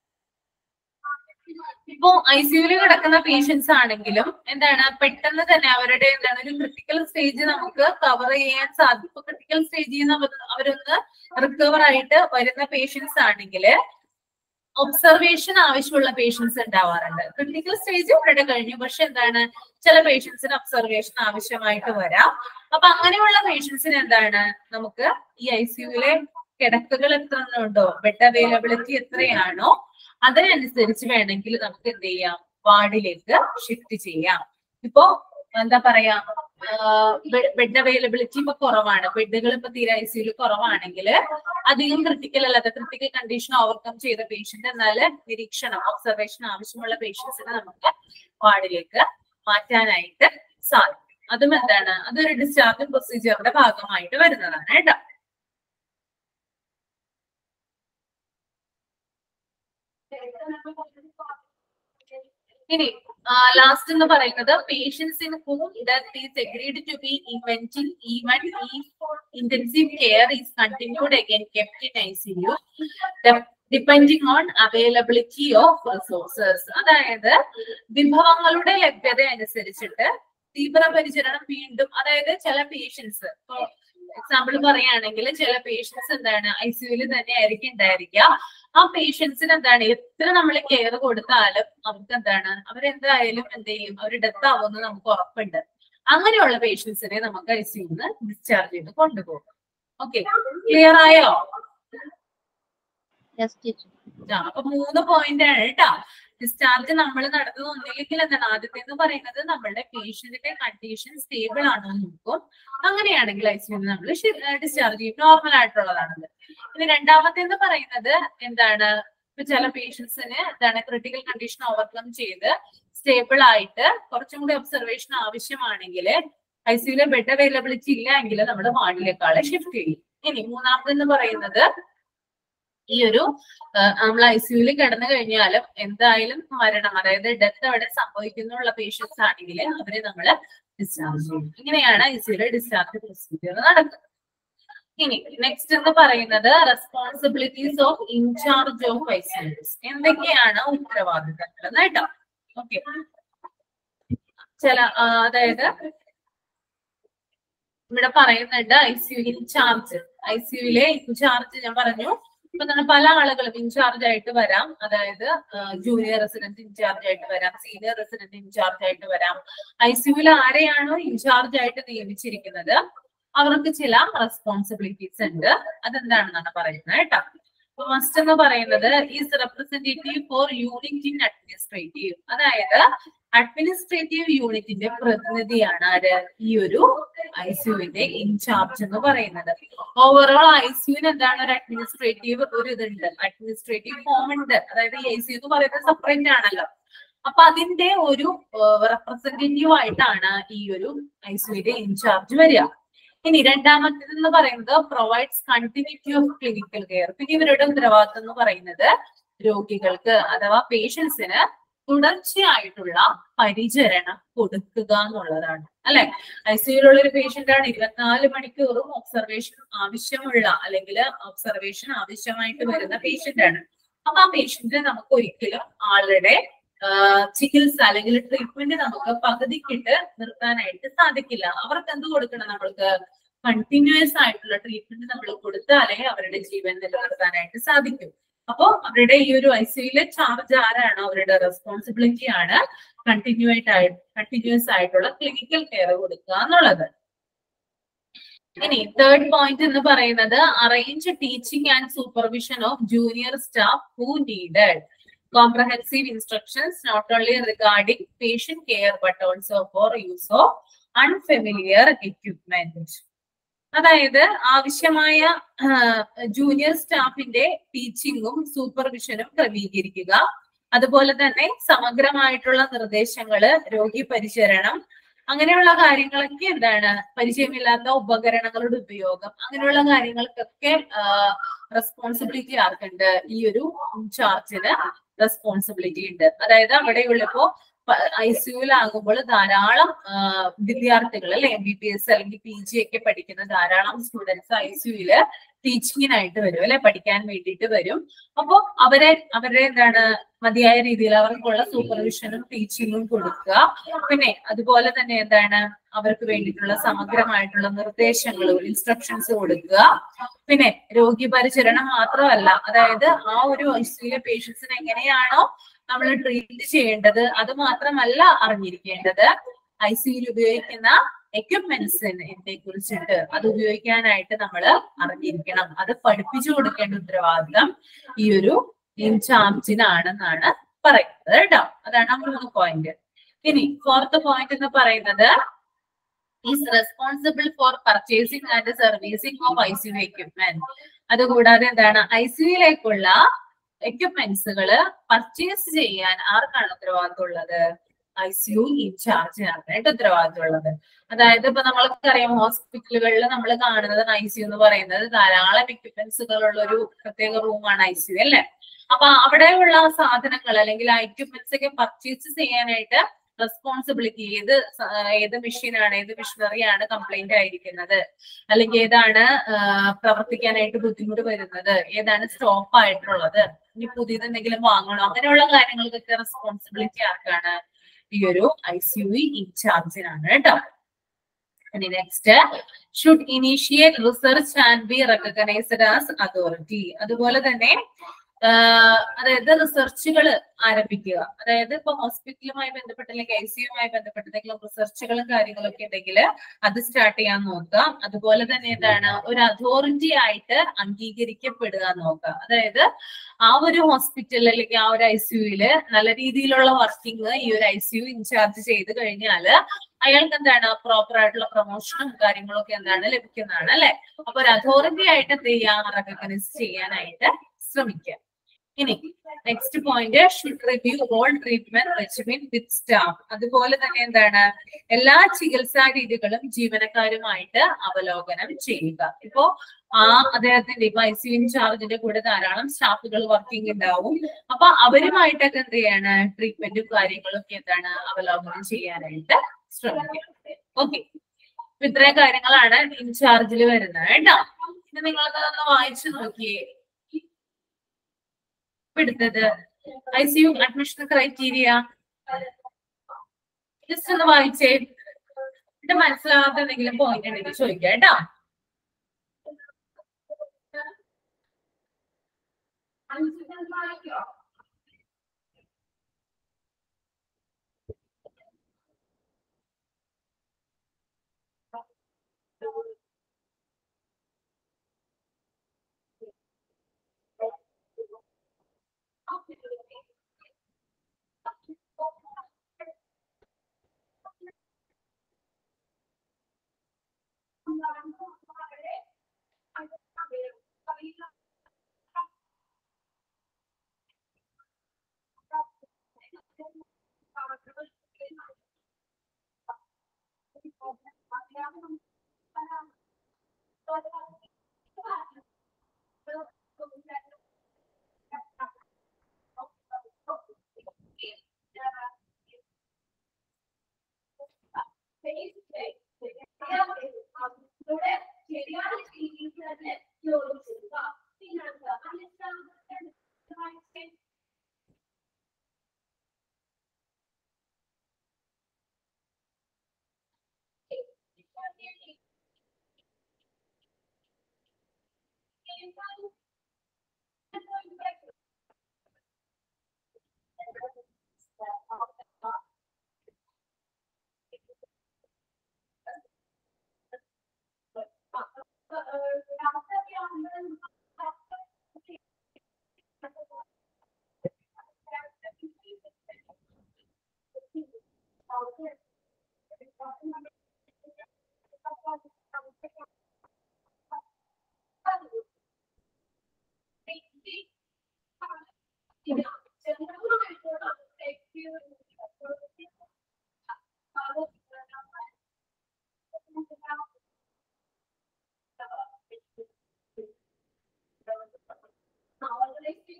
ഇപ്പോ ഐസിയുവിൽ കിടക്കുന്ന പേഷ്യൻസ് ആണെങ്കിലും എന്താണ് പെട്ടെന്ന് തന്നെ അവരുടെ എന്താണ് ഒരു ക്രിട്ടിക്കൽ സ്റ്റേജ് നമുക്ക് കവർ ചെയ്യാൻ സാധിക്കും ഇപ്പൊ ക്രിട്ടിക്കൽ സ്റ്റേജിൽ നിന്ന് അവർ- അവരൊന്ന് റിക്കവർ ആയിട്ട് വരുന്ന പേഷ്യൻസ് ആണെങ്കിൽ ഒബ്സർവേഷൻ ആവശ്യമുള്ള പേഷ്യൻസ് ഉണ്ടാവാറുണ്ട് ക്രിട്ടിക്കൽ സ്റ്റേജ് ഇവിടെ കഴിഞ്ഞു പക്ഷെ എന്താണ് ചില പേഷ്യൻസിന് ഒബ്സർവേഷൻ ആവശ്യമായിട്ട് വരാം അപ്പൊ അങ്ങനെയുള്ള പേഷ്യൻസിന് എന്താണ് നമുക്ക് ഈ ഐസിയുവിലെ കിടക്കകൾ എത്ര ഉണ്ടോ ബെഡ് അവൈലബിലിറ്റി എത്രയാണോ അതിനനുസരിച്ച് വേണമെങ്കിൽ നമുക്ക് എന്ത് ചെയ്യാം വാർഡിലേക്ക് ഷിഫ്റ്റ് ചെയ്യാം ഇപ്പോ എന്താ പറയാ ബെഡ് അവൈലബിലിറ്റി ഇപ്പൊ കുറവാണ് ബെഡുകൾ ഇപ്പൊ തീരെ ഐസിയുല് കുറവാണെങ്കിൽ അധികം ക്രിട്ടിക്കൽ അല്ലാത്ത ക്രിട്ടിക്കൽ കണ്ടീഷൻ ഓവർകം ചെയ്ത പേഷ്യന്റ് എന്നാൽ നിരീക്ഷണം ഒബ്സർവേഷൻ ആവശ്യമുള്ള പേഷ്യൻസിനെ നമുക്ക് വാർഡിലേക്ക് മാറ്റാനായിട്ട് സാധിക്കും അതും എന്താണ് അതൊരു ഡിസ്ചാർജ് പ്രൊസീജിയറിന്റെ ഭാഗമായിട്ട് വരുന്നതാണ് കേട്ടോ ഇനി ലാസ്റ്റ് എന്ന് പറയുന്നത് patients in whom death is agreed to be eventing even ഈ intensive care is continued again kept in ICU de- depending on availability of resources അതായത് വിഭവങ്ങളുടെ ലഭ്യത അനുസരിച്ചിട്ട് തീവ്രപരിചരണം വീണ്ടും അതായത് ചില പേഷ്യൻസ് എക്സാമ്പിൾ പറയുകയാണെങ്കിൽ ചില പേഷ്യൻസ് എന്താണ് ഐസിയുവിൽ തന്നെ ആയിരിക്കും ഉണ്ടായിരിക്കുക ആ പേഷ്യൻസിന് എന്താണ് എത്ര നമ്മൾ കെയർ കൊടുത്താലും നമുക്ക് എന്താണ് അവരെന്തായാലും എന്ത് ചെയ്യും അവർ ഡെത്ത് ആവുമെന്ന് നമുക്ക് ഉറപ്പുണ്ട് അങ്ങനെയുള്ള പേഷ്യൻസിനെ നമുക്ക് ഐസിയുന്ന് ഡിസ്ചാർജ് ചെയ്ത് കൊണ്ടുപോകും ഓക്കെ ക്ലിയർ ആയോ Yes, teacher. ആ, അപ്പൊ മൂന്ന് പോയിന്റ് ആണ് കേട്ടോ ഡിസ്ചാർജ് നമ്മൾ നടത്തുന്നത് ഒന്നില്ലെങ്കിൽ എന്താണ് ആദ്യത്തെ എന്ന് പറയുന്നത് നമ്മളുടെ പേഷ്യന്റിന്റെ കണ്ടീഷൻ സ്റ്റേബിൾ ആണോ എന്ന് നോക്കും അങ്ങനെയാണെങ്കിൽ ഐസിയു നമ്മൾ ഡിസ്ചാർജ് ചെയ്യും നോർമൽ ആയിട്ടുള്ളതാണത് ഇനി രണ്ടാമത്തെ എന്ന് പറയുന്നത് എന്താണ് ഇപ്പൊ ചില പേഷ്യൻസിന് എന്താണ് ക്രിട്ടിക്കൽ കണ്ടീഷൻ ഓവർകം ചെയ്ത് സ്റ്റേബിൾ ആയിട്ട് കുറച്ചും കൂടി ഒബ്സർവേഷൻ ആവശ്യമാണെങ്കിൽ ഐസിയുലെ ബെഡ് അവൈലബിലിറ്റി ഇല്ല എങ്കിൽ നമ്മൾ വാർഡിലേക്കാളെ ഷിഫ്റ്റ് ചെയ്യും ഇനി മൂന്നാമതെന്ന് പറയുന്നത് ഈ ഒരു നമ്മൾ ഐസിയുവിൽ കിടന്നു കഴിഞ്ഞാലും എന്തായാലും മരണം അതായത് ഡെത്ത് അവിടെ സംഭവിക്കുന്നുള്ള പേഷ്യൻസ് ആണെങ്കിൽ അവരെ നമ്മൾ ഡിസ്ചാർജ് ചെയ്യും ഇങ്ങനെയാണ് ഐസിയുടെ ഡിസ്ചാർജ് പ്രൊസീജിയർ നടക്കുന്നത് ഇനി നെക്സ്റ്റ് എന്ന് പറയുന്നത് responsibilities of incharge of ICUs എന്തൊക്കെയാണ് ഉത്തരവാദിത്തങ്ങൾ എന്ന് കേട്ടോ ഓക്കെ ചില ആ, അതായത് ഇവിടെ പറയുന്നുണ്ട് ഐസിയു ഇൻചാർജ് ഐസിയുവിലെ ഇൻചാർജ് ഞാൻ പറഞ്ഞു ഇപ്പൊ തന്നെ പല ആളുകളും ഇൻചാർജ് ആയിട്ട് വരാം അതായത് ജൂനിയർ റെസിഡന്റ് ഇൻചാർജ് ആയിട്ട് വരാം സീനിയർ റെസിഡന്റ് ഇൻചാർജ് ആയിട്ട് വരാം ഐസിയുവിൽ ആരെയാണോ ഇൻചാർജ് ആയിട്ട് നിയമിച്ചിരിക്കുന്നത് അവർക്ക് ചില റെസ്പോൺസിബിലിറ്റീസ് ഉണ്ട് അതെന്താണെന്നാണ് പറയുന്നത് കേട്ടോ ഫസ്റ്റ് എന്ന് പറയുന്നത് is representative for unit in administrative അതായത് അഡ്മിനിസ്ട്രേറ്റീവ് യൂണിറ്റിന്റെ പ്രതിനിധിയാണ് ആര് ഈ ഒരു ഐസിയുവിന്റെ ഇൻചാർജ് എന്ന് പറയുന്നത് ഓവറോൾ ഐസിയുവിന് എന്താണ് ഒരു അഡ്മിനിസ്ട്രേറ്റീവ് ഒരു ഇതുണ്ട് അഡ്മിനിസ്ട്രേറ്റീവ് ഫോം ഉണ്ട് അതായത് ഈ ഐസിയു എന്ന് പറയുന്നത് സെപ്പറേറ്റ് ആണല്ലോ അപ്പൊ അതിന്റെ ഒരു റെപ്രസെന്റേറ്റീവ് ആയിട്ടാണ് ഈ ഒരു ഐസിയുവിന്റെ ഇൻചാർജ് വരിക ഇനി രണ്ടാമത്തേത് എന്ന് പറയുന്നത് provides continuity of clinical care പിന്നെ ഇവരുടെ ഉത്തരവാദിത്വം എന്ന് പറയുന്നത് രോഗികൾക്ക് അഥവാ പേഷ്യൻസിന് തുടർച്ചയായിട്ടുള്ള പരിചരണം കൊടുക്കുക എന്നുള്ളതാണ് അല്ലെ ഐ സിയുലുള്ള ഒരു പേഷ്യന്റ് ആണ് ഇരുപത്തിനാല് മണിക്കൂറും ഒബ്സർവേഷൻ ആവശ്യമുള്ള അല്ലെങ്കിൽ ഒബ്സർവേഷൻ ആവശ്യമായിട്ട് വരുന്ന പേഷ്യന്റ് ആണ് അപ്പൊ ആ പേഷ്യന്റിനെ നമുക്ക് ഒരിക്കലും ആളുടെ ആ, ചികിത്സ അല്ലെങ്കിൽ ട്രീറ്റ്മെന്റ് നമുക്ക് പകുതിക്കിട്ട് നിർത്താനായിട്ട് സാധിക്കില്ല അവർക്ക് എന്ത് കൊടുക്കണം നമ്മൾക്ക് കണ്ടിന്യൂസ് ആയിട്ടുള്ള ട്രീറ്റ്മെന്റ് നമ്മൾ കൊടുത്താലേ അവരുടെ ജീവൻ നിലനിർത്താനായിട്ട് സാധിക്കും അപ്പോ അവരുടെ ഈ ഒരു ഐസിയുലെ ചാർജ് ആരാണ് അവരുടെ റെസ്പോൺസിബിലിറ്റി ആണ് കണ്ടിന്യൂ ആയിട്ട് കണ്ടിന്യൂസ് ആയിട്ടുള്ള ക്ലിനിക്കൽ കെയർ കൊടുക്കുക എന്നുള്ളത് ഇനി തേർഡ് പോയിന്റ് എന്ന് പറയുന്നത് arrange teaching and supervision of junior staff who needed comprehensive instructions not only regarding patient care but also for use of unfamiliar equipment. അതായത് ആവശ്യമായ ജൂനിയർ സ്റ്റാഫിന്റെ ടീച്ചിങ്ങും സൂപ്പർവിഷനും ക്രമീകരിക്കുക അതുപോലെ തന്നെ സമഗ്രമായിട്ടുള്ള നിർദ്ദേശങ്ങള് രോഗി പരിചരണം അങ്ങനെയുള്ള കാര്യങ്ങളൊക്കെ എന്താണ് പരിചയമില്ലാത്ത ഉപകരണങ്ങളുടെ ഉപയോഗം അങ്ങനെയുള്ള കാര്യങ്ങൾക്കൊക്കെ റെസ്പോൺസിബിലിറ്റി ആർക്കുണ്ട് ഈ ഒരു ഇൻചാർജിന് റെസ്പോൺസിബിലിറ്റി ഉണ്ട് അതായത് അവിടെയുള്ള ഇപ്പോ ഐ സിയുലാകുമ്പോൾ ധാരാളം ആ, വിദ്യാർത്ഥികൾ അല്ലെ എം ബി ബി എസ് അല്ലെങ്കിൽ പി ജി ഒക്കെ പഠിക്കുന്ന ധാരാളം സ്റ്റുഡൻസ് ഐ സിയുല് ടീച്ചിങ്ങിനായിട്ട് വരും അല്ലെ പഠിക്കാൻ വേണ്ടിയിട്ട് വരും അപ്പോ അവരെ അവരെ എന്താണ് മതിയായ രീതിയിൽ അവർക്കുള്ള സൂപ്പർവിഷനും ടീച്ചിങ്ങും കൊടുക്കുക പിന്നെ അതുപോലെ തന്നെ എന്താണ് അവർക്ക് വേണ്ടിയിട്ടുള്ള സമഗ്രമായിട്ടുള്ള നിർദ്ദേശങ്ങളും ഇൻസ്ട്രക്ഷൻസ് കൊടുക്കുക പിന്നെ രോഗി പരിചരണം മാത്രമല്ല അതായത് ആ ഒരു ഐസിയിലെ പേഷ്യൻസിനെ എങ്ങനെയാണോ നമ്മൾ ട്രീറ്റ് ചെയ്യേണ്ടത് അത് മാത്രമല്ല അറിഞ്ഞിരിക്കേണ്ടത് ഐ സിയിൽ ഉപയോഗിക്കുന്ന എക്യുപ്മെന്റ്സിനെ കുറിച്ചിട്ട് അത് ഉപയോഗിക്കാനായിട്ട് നമ്മൾ അറിഞ്ഞിരിക്കണം അത് പഠിപ്പിച്ചു കൊടുക്കേണ്ട ഉത്തരവാദിത്തം ഈ ഒരു ഇൻചാർജിനാണെന്നാണ് പറയുന്നത് കേട്ടോ അതാണ് ആ മൂന്ന് പോയിന്റ് ഇനി ഫോർത്ത് പോയിന്റ് എന്ന് പറയുന്നത് is responsible for purchasing and servicing of I C U equipment അതുകൂടാതെ എന്താണ് ഐ സി യുയിലേക്കുള്ള എക്യുപ്മെന്റ്സുകള് പർച്ചേസ് ചെയ്യാൻ ആർക്കാണ് ഉത്തരവാദിത്വം ഉള്ളത് ഐ സി യു ഇൻചാർജിനാണ് കേട്ടോ ഉത്തരവാദിത്വം ഉള്ളത് അതായത് ഇപ്പൊ നമ്മൾക്കറിയാം ഹോസ്പിറ്റലുകളിൽ നമ്മൾ കാണുന്നത് ഐ സി യു എന്ന് പറയുന്നത് ധാരാളം എക്യുപ്മെന്റ്സുകളുള്ള ഒരു പ്രത്യേക റൂമാണ് ഐ സി യു അല്ലെ അപ്പൊ അവിടെയുള്ള സാധനങ്ങൾ അല്ലെങ്കിൽ ആ എക്യുപ്മെന്റ്സ് ഒക്കെ പർച്ചേസ് ചെയ്യാനായിട്ട് റെസ്പോൺസിബിലിറ്റി ഏത് സ- ഏത് മെഷീനാണ് ഏത് മെഷീനറിയാണ് കംപ്ലൈന്റ് ആയിരിക്കുന്നത് അല്ലെങ്കിൽ ഏതാണ് ആ, പ്രവർത്തിക്കാനായിട്ട് ബുദ്ധിമുട്ട് വരുന്നത് ഏതാണ് സ്റ്റോപ്പ് ആയിട്ടുള്ളത് ഇനി പുതിയത് എന്തെങ്കിലും വാങ്ങണോ അങ്ങനെയുള്ള കാര്യങ്ങൾക്കൊക്കെ റെസ്പോൺസിബിലിറ്റി ആർക്കാണ് ഈ ഒരു ഐ സി യു ഇൻചാർജിനാണ് കേട്ടോ ഇനി next should initiate research and be recognized as authority അതുപോലെ തന്നെ ആഹ് അതായത് റിസർച്ചുകൾ ആരംഭിക്കുക അതായത് ഇപ്പൊ ഹോസ്പിറ്റലുമായി ബന്ധപ്പെട്ട അല്ലെങ്കിൽ ഐ സിയുമായി ബന്ധപ്പെട്ട എന്തെങ്കിലും റിസർച്ചുകളും കാര്യങ്ങളൊക്കെ ഉണ്ടെങ്കിൽ അത് സ്റ്റാർട്ട് ചെയ്യാൻ നോക്കുക അതുപോലെ തന്നെ എന്താണ് ഒരു അതോറിറ്റി ആയിട്ട് അംഗീകരിക്കപ്പെടുക എന്ന് നോക്കുക അതായത് ആ ഒരു ഹോസ്പിറ്റൽ അല്ലെങ്കിൽ ആ ഒരു ഐ സിയുയില് നല്ല രീതിയിലുള്ള വർക്കിംഗ് ഈ ഒരു ഐ സിയു ഇൻചാർജ് ചെയ്ത് കഴിഞ്ഞാല് അയാൾക്ക് എന്താണ് പ്രോപ്പർ ആയിട്ടുള്ള പ്രൊമോഷനും കാര്യങ്ങളൊക്കെ എന്താണ് ലഭിക്കുന്നതാണ് അല്ലെ അപ്പൊ ഒരു അതോറിറ്റി ആയിട്ട് എന്ത് ചെയ്യാം റെക്കഗ്നൈസ് ചെയ്യാനായിട്ട് ശ്രമിക്കുക ഇനി next point should review all treatment regimen with staff അതുപോലെ തന്നെ എന്താണ് എല്ലാ ചികിത്സാ രീതികളും ജീവനക്കാരുമായിട്ട് അവലോകനം ചെയ്യുക ഇപ്പോ ആ അദ്ദേഹത്തിന്റെ ഇപ്പൊ ഐ സി ഇൻചാർജിന്റെ കൂടെ ധാരാളം സ്റ്റാഫുകൾ വർക്കിംഗ് ഉണ്ടാവും അപ്പൊ അവരുമായിട്ടൊക്കെ എന്ത് ചെയ്യാണ് ട്രീറ്റ്മെന്റും കാര്യങ്ങളും ഒക്കെ എന്താണ് അവലോകനം ചെയ്യാനായിട്ട് ശ്രമിക്കുക ഓക്കെ ഇത്രയും കാര്യങ്ങളാണ് ഇൻചാർജിൽ വരുന്നത് കേട്ടോ ഇത് നിങ്ങളൊക്കെ ഒന്ന് വായിച്ചു നോക്കിയേ ഇപ്പൊ എടുത്തത് I C U admission criteria just ഒന്ന് വായിച്ചേ ഇത് മനസ്സിലാവാത്ത എന്തെങ്കിലും പോയിന്റ് ഉണ്ടെങ്കിൽ ചോദിക്കാം കേട്ടോ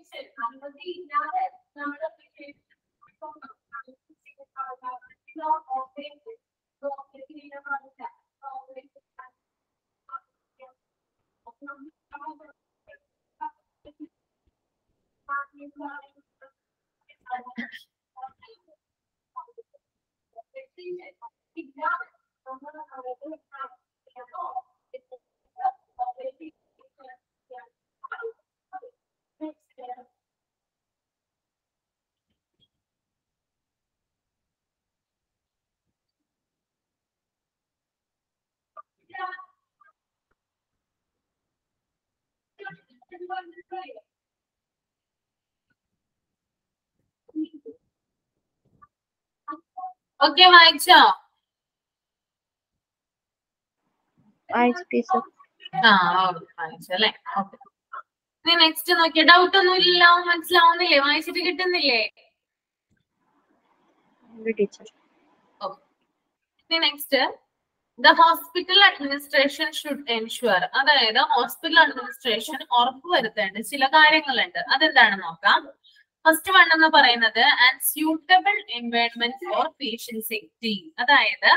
ഓക്കെ വായിച്ചോ വായിച്ചു ടീച്ചർ ആ ഓക്കെ വായിച്ചു അല്ലേ ഓക്കെ ഇനി നെക്സ്റ്റ് നോക്കിയ ഡൗട്ട് ഒന്നും ഇല്ലല്ലോ മനസ്സിലാവുന്നില്ലേ വായിച്ചിട്ട് കിട്ടുന്നില്ലേ ടീച്ചർ ഇനി next the hospital administration should ensure അതായത് ഹോസ്പിറ്റൽ അഡ്മിനിസ്ട്രേഷൻ ഉറപ്പുവരുത്തേണ്ട ചില കാര്യങ്ങളുണ്ട് അതെന്താണെന്ന് നോക്കാം ഫസ്റ്റ് വൺ എന്ന് പറയുന്നത് and suitable environment for patient safety അതായത്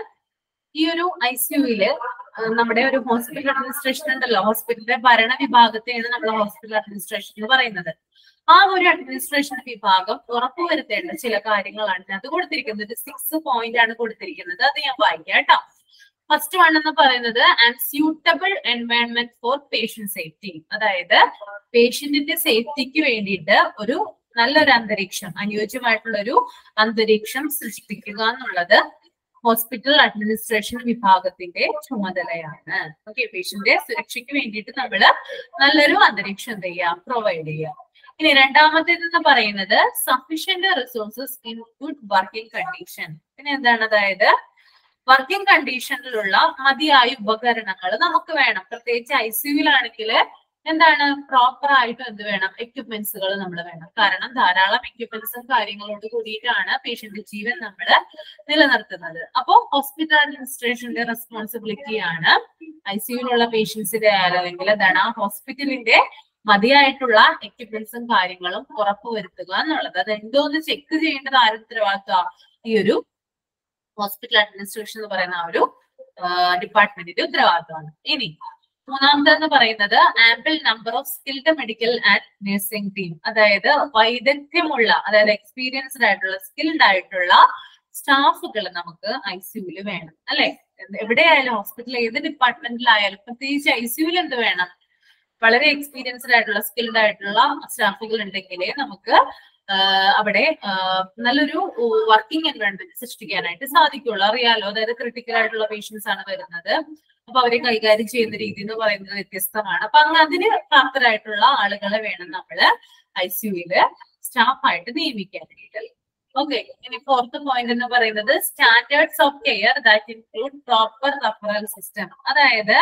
ഈ ഒരു ഐ സിയുയില് നമ്മുടെ ഒരു ഹോസ്പിറ്റൽ അഡ്മിനിസ്ട്രേഷൻ ഉണ്ടല്ലോ ഹോസ്പിറ്റലിന്റെ ഭരണ വിഭാഗത്തെയാണ് നമ്മൾ ഹോസ്പിറ്റൽ അഡ്മിനിസ്ട്രേഷൻ എന്ന് പറയുന്നത് ആ ഒരു അഡ്മിനിസ്ട്രേഷൻ വിഭാഗം ഉറപ്പുവരുത്തേണ്ട ചില കാര്യങ്ങളാണ് അത് കൊടുത്തിരിക്കുന്നത് സിക്സ് പോയിന്റ് ആണ് കൊടുത്തിരിക്കുന്നത് അത് ഞാൻ വായിക്കാം കേട്ടോ ഫസ്റ്റ് വൺ എന്ന് പറയുന്നത് and suitable environment for patient safety അതായത് പേഷ്യന്റിന്റെ സേഫ്റ്റിക്ക് വേണ്ടിയിട്ട് ഒരു നല്ലൊരു അന്തരീക്ഷം അനുയോജ്യമായിട്ടുള്ള ഒരു അന്തരീക്ഷം സൃഷ്ടിക്കുക എന്നുള്ളത് ഹോസ്പിറ്റൽ അഡ്മിനിസ്ട്രേഷൻ വിഭാഗത്തിന്റെ ചുമതലയാണ് ഓക്കെ പേഷ്യന്റെ സുരക്ഷയ്ക്ക് വേണ്ടിയിട്ട് നമ്മൾ നല്ലൊരു അന്തരീക്ഷം എന്ത് ചെയ്യുക പ്രൊവൈഡ് ചെയ്യുക ഇനി രണ്ടാമത്തേത് എന്ന് പറയുന്നത് sufficient resources in good working condition പിന്നെ എന്താണ് അതായത് വർക്കിംഗ് കണ്ടീഷനിലുള്ള മതിയായ ഉപകരണങ്ങൾ നമുക്ക് വേണം പ്രത്യേകിച്ച് ഐ സിയുലാണെങ്കിൽ എന്താണ് പ്രോപ്പർ ആയിട്ട് എന്ത് വേണം എക്യുപ്മെന്റ്സുകൾ നമ്മൾ വേണം കാരണം ധാരാളം എക്യുപ്മെന്റ്സും കാര്യങ്ങളോട് കൂടിയിട്ടാണ് പേഷ്യന്റ് ജീവൻ നമ്മൾ നിലനിർത്തുന്നത് അപ്പോൾ ഹോസ്പിറ്റൽ അഡ്മിനിസ്ട്രേഷന്റെ റെസ്പോൺസിബിലിറ്റി ആണ് ഐ സിയുലുള്ള പേഷ്യൻസിന്റെ ആയാലും അല്ലെങ്കിൽ എന്താണ് ആ ഹോസ്പിറ്റലിന്റെ മതിയായിട്ടുള്ള എക്യുപ്മെന്റ്സും കാര്യങ്ങളും ഉറപ്പുവരുത്തുക എന്നുള്ളത് അത് എന്തോന്ന് ചെക്ക് ചെയ്യേണ്ടത് ആരും ഉത്തരവാദിത്വ ഈ ഒരു ഹോസ്പിറ്റൽ അഡ്മിനിസ്ട്രേഷൻ എന്ന് പറയുന്ന ആ ഒരു ഡിപ്പാർട്ട്മെന്റിന്റെ ഉത്തരവാദിത്തമാണ് ഇനി മൂന്നാമതെന്ന് പറയുന്നത് ample number of skilled medical and nursing team അതായത് വൈദഗ്ധ്യമുള്ള അതായത് എക്സ്പീരിയൻസ്ഡ് ആയിട്ടുള്ള സ്കിൽഡ് ആയിട്ടുള്ള സ്റ്റാഫുകൾ നമുക്ക് ഐ സിയുവിൽ വേണം അല്ലെ എവിടെയായാലും ഹോസ്പിറ്റൽ ഏത് ഡിപ്പാർട്ട്മെന്റിലായാലും പ്രത്യേകിച്ച് ഐ സിയുവിൽ എന്ത് വേണം വളരെ എക്സ്പീരിയൻസ്ഡ് ആയിട്ടുള്ള സ്കിൽഡ് ആയിട്ടുള്ള സ്റ്റാഫുകൾ ഉണ്ടെങ്കിലേ നമുക്ക് അവിടെ നല്ലൊരു വർക്കിംഗ് എൻവയോൺമെന്റ് സൃഷ്ടിക്കാനായിട്ട് സാധിക്കുള്ളൂ അറിയാലോ അതായത് ക്രിട്ടിക്കൽ ആയിട്ടുള്ള പേഷ്യൻസ് ആണ് വരുന്നത് അപ്പൊ അവരെ കൈകാര്യം ചെയ്യുന്ന രീതി എന്ന് പറയുന്നത് വ്യത്യസ്തമാണ് അപ്പൊ അങ്ങനെ അതിന് പ്രാപ്തരായിട്ടുള്ള ആളുകളെ വേണം നമ്മള് ഐ സിയുയില് സ്റ്റാഫായിട്ട് നിയമിക്കാനായിട്ട് ഓക്കെ ഇനി ഫോർത്ത് പോയിന്റ് എന്ന് പറയുന്നത് standards of care that include proper referral system അതായത്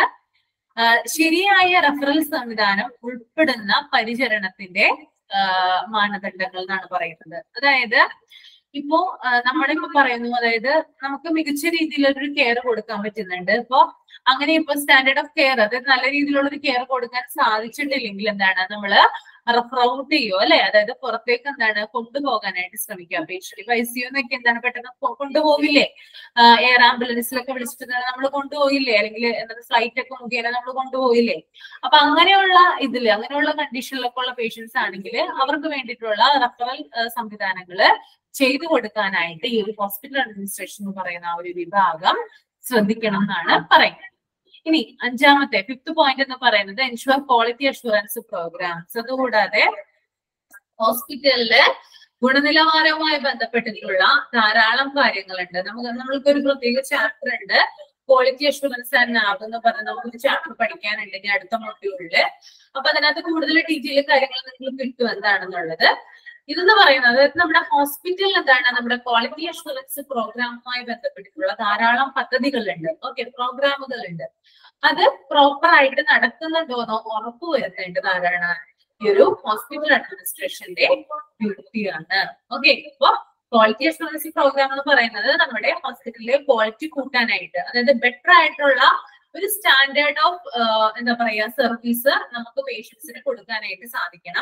ശരിയായ റഫറൽ സംവിധാനം ഉൾപ്പെടുന്ന പരിചരണത്തിന്റെ മാനദണ്ഡങ്ങൾ എന്നാണ് പറയുന്നത് അതായത് ഇപ്പോ നമ്മളിപ്പോ പറയുന്നു അതായത് നമുക്ക് മികച്ച രീതിയിലൊരു കെയർ കൊടുക്കാൻ പറ്റുന്നുണ്ട് ഇപ്പോ അങ്ങനെ ഇപ്പൊ സ്റ്റാൻഡേർഡ് ഓഫ് കെയർ അതായത് നല്ല രീതിയിലുള്ള ഒരു കെയർ കൊടുക്കാൻ സാധിച്ചിട്ടില്ലെങ്കിൽ എന്താണ് നമ്മള് റെഫർ ഔട്ട് ചെയ്യോ അല്ലെ അതായത് പുറത്തേക്ക് എന്താണ് കൊണ്ടുപോകാനായിട്ട് ശ്രമിക്കുക പേഷ്യന്റ് ഇപ്പൊ ഐ സി എന്നൊക്കെ എന്താണ് പെട്ടെന്ന് കൊണ്ടുപോകില്ലേ എയർ ആംബുലൻസിലൊക്കെ വിളിച്ചിട്ട് നമ്മൾ കൊണ്ടുപോയില്ലേ അല്ലെങ്കിൽ എന്താണ് ഫ്ലൈറ്റ് ഒക്കെ മുഖേന നമ്മൾ കൊണ്ടുപോയില്ലേ അപ്പൊ അങ്ങനെയുള്ള ഇതില് അങ്ങനെയുള്ള കണ്ടീഷനിലൊക്കെ ഉള്ള പേഷ്യൻസ് ആണെങ്കിൽ അവർക്ക് വേണ്ടിയിട്ടുള്ള റെഫറൽ സംവിധാനങ്ങള് ചെയ്തു കൊടുക്കാനായിട്ട് ഈ ഒരു ഹോസ്പിറ്റൽ അഡ്മിനിസ്ട്രേഷൻ എന്ന് പറയുന്ന ആ ഒരു വിഭാഗം ശ്രദ്ധിക്കണം എന്നാണ് പറയുന്നത് ഇനി അഞ്ചാമത്തെ ഫിഫ്ത് പോയിന്റ് എന്ന് പറയുന്നത് എൻഷുവർ ക്വാളിറ്റി അഷുറൻസ് പ്രോഗ്രാംസ് അതുകൂടാതെ ഹോസ്പിറ്റലില് ഗുണനിലവാരവുമായി ബന്ധപ്പെട്ടിട്ടുള്ള ധാരാളം കാര്യങ്ങളുണ്ട് നമുക്ക് നമ്മൾക്ക് ഒരു പ്രത്യേക ചാപ്റ്റർ ഉണ്ട് ക്വാളിറ്റി അഷുറൻസ് ആൻഡ് നാബ് എന്ന് പറഞ്ഞ നമുക്കൊരു ചാപ്റ്റർ പഠിക്കാനുണ്ട് ഇനി അടുത്ത മൊഡ്യൂളില് അപ്പൊ അതിനകത്ത് കൂടുതൽ ഡീറ്റെയിൽ കാര്യങ്ങൾ നിങ്ങൾക്ക് കിട്ടും എന്താണെന്നുള്ളത് ഇതെന്ന് പറയുന്നത് അതായത് നമ്മുടെ ഹോസ്പിറ്റലിൽ എന്താണ് നമ്മുടെ ക്വാളിറ്റി അഷുറൻസ് പ്രോഗ്രാമുമായി ബന്ധപ്പെട്ടിട്ടുള്ള ധാരാളം പദ്ധതികളുണ്ട് ഓക്കെ പ്രോഗ്രാമുകളുണ്ട് അത് പ്രോപ്പർ ആയിട്ട് നടക്കുന്നുണ്ടോന്നോ ഉറപ്പ് വരുത്തേണ്ടത് ആരാണ് ഈ ഒരു ഹോസ്പിറ്റൽ അഡ്മിനിസ്ട്രേഷന്റെ ഡ്യൂട്ടിയാണ് ഓക്കെ അപ്പൊ ക്വാളിറ്റി അഷുറൻസ് പ്രോഗ്രാം എന്ന് പറയുന്നത് നമ്മുടെ ഹോസ്പിറ്റലിലെ ക്വാളിറ്റി കൂട്ടാനായിട്ട് അതായത് ബെറ്റർ ആയിട്ടുള്ള ഒരു സ്റ്റാൻഡേർഡ് ഓഫ് എന്താ പറയാ സർവീസ് നമുക്ക് പേഷ്യൻസിന് കൊടുക്കാനായിട്ട് സാധിക്കണം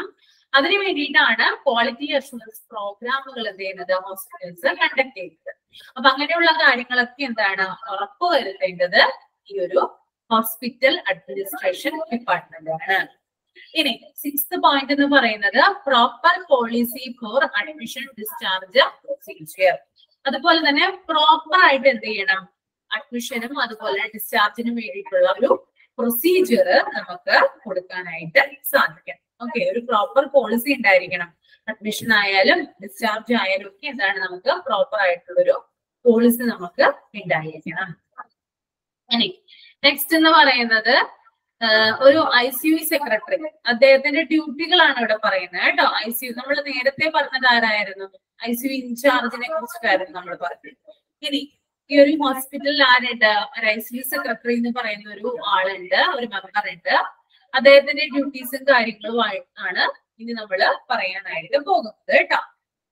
അതിനു വേണ്ടിയിട്ടാണ് ക്വാളിറ്റി അഷുറൻസ് പ്രോഗ്രാമുകൾ എന്ത് ചെയ്യുന്നത് ഹോസ്പിറ്റൽസ് കണ്ടക്ട് ചെയ്യുന്നത് അപ്പൊ അങ്ങനെയുള്ള കാര്യങ്ങളൊക്കെ എന്താണ് ഉറപ്പുവരുത്തേണ്ടത് ഈ ഒരു ഹോസ്പിറ്റൽ അഡ്മിനിസ്ട്രേഷൻ ഡിപ്പാർട്ട്മെന്റ് ആണ് ഇനി സിക്സ്ത് പോയിന്റ് എന്ന് പറയുന്നത് proper policy for admission discharge procedure അതുപോലെ തന്നെ പ്രോപ്പർ ആയിട്ട് എന്ത് ചെയ്യണം അഡ്മിഷനും അതുപോലെ ഡിസ്ചാർജിനും വേണ്ടിയിട്ടുള്ള ഒരു പ്രൊസീജിയർ നമുക്ക് കൊടുക്കാനായിട്ട് സാധിക്കും ഓക്കെ ഒരു പ്രോപ്പർ പോളിസി ഉണ്ടായിരിക്കണം അഡ്മിഷൻ ആയാലും ഡിസ്ചാർജ് ആയാലും ഒക്കെ എന്താണ് നമുക്ക് പ്രോപ്പർ ആയിട്ടുള്ളൊരു പോളിസി നമുക്ക് ഉണ്ടായിരിക്കണം ഇനി നെക്സ്റ്റ് എന്ന് പറയുന്നത് ആഹ് ഒരു ഐ സി യു സെക്രട്ടറി അദ്ദേഹത്തിന്റെ ഡ്യൂട്ടികളാണ് ഇവിടെ പറയുന്നത് കേട്ടോ ഐ സി യു നമ്മൾ നേരത്തെ പറഞ്ഞത് ആരായിരുന്നു ഐ സി യു ഇൻചാർജിനെ കുറിച്ചിട്ടായിരുന്നു നമ്മൾ പറഞ്ഞത് ഇനി ഈ ഒരു ഹോസ്പിറ്റലിൽ ആരുണ്ട് ഒരു ഐ സി യു സെക്രട്ടറി എന്ന് പറയുന്ന ഒരു ആളുണ്ട് ഒരു മെമ്പർ ഉണ്ട് അദ്ദേഹത്തിന്റെ ഡ്യൂട്ടീസും കാര്യങ്ങളും ആയി- ആണ് ഇനി നമ്മൾ പറയാനായിട്ട് പോകുന്നത് കേട്ടോ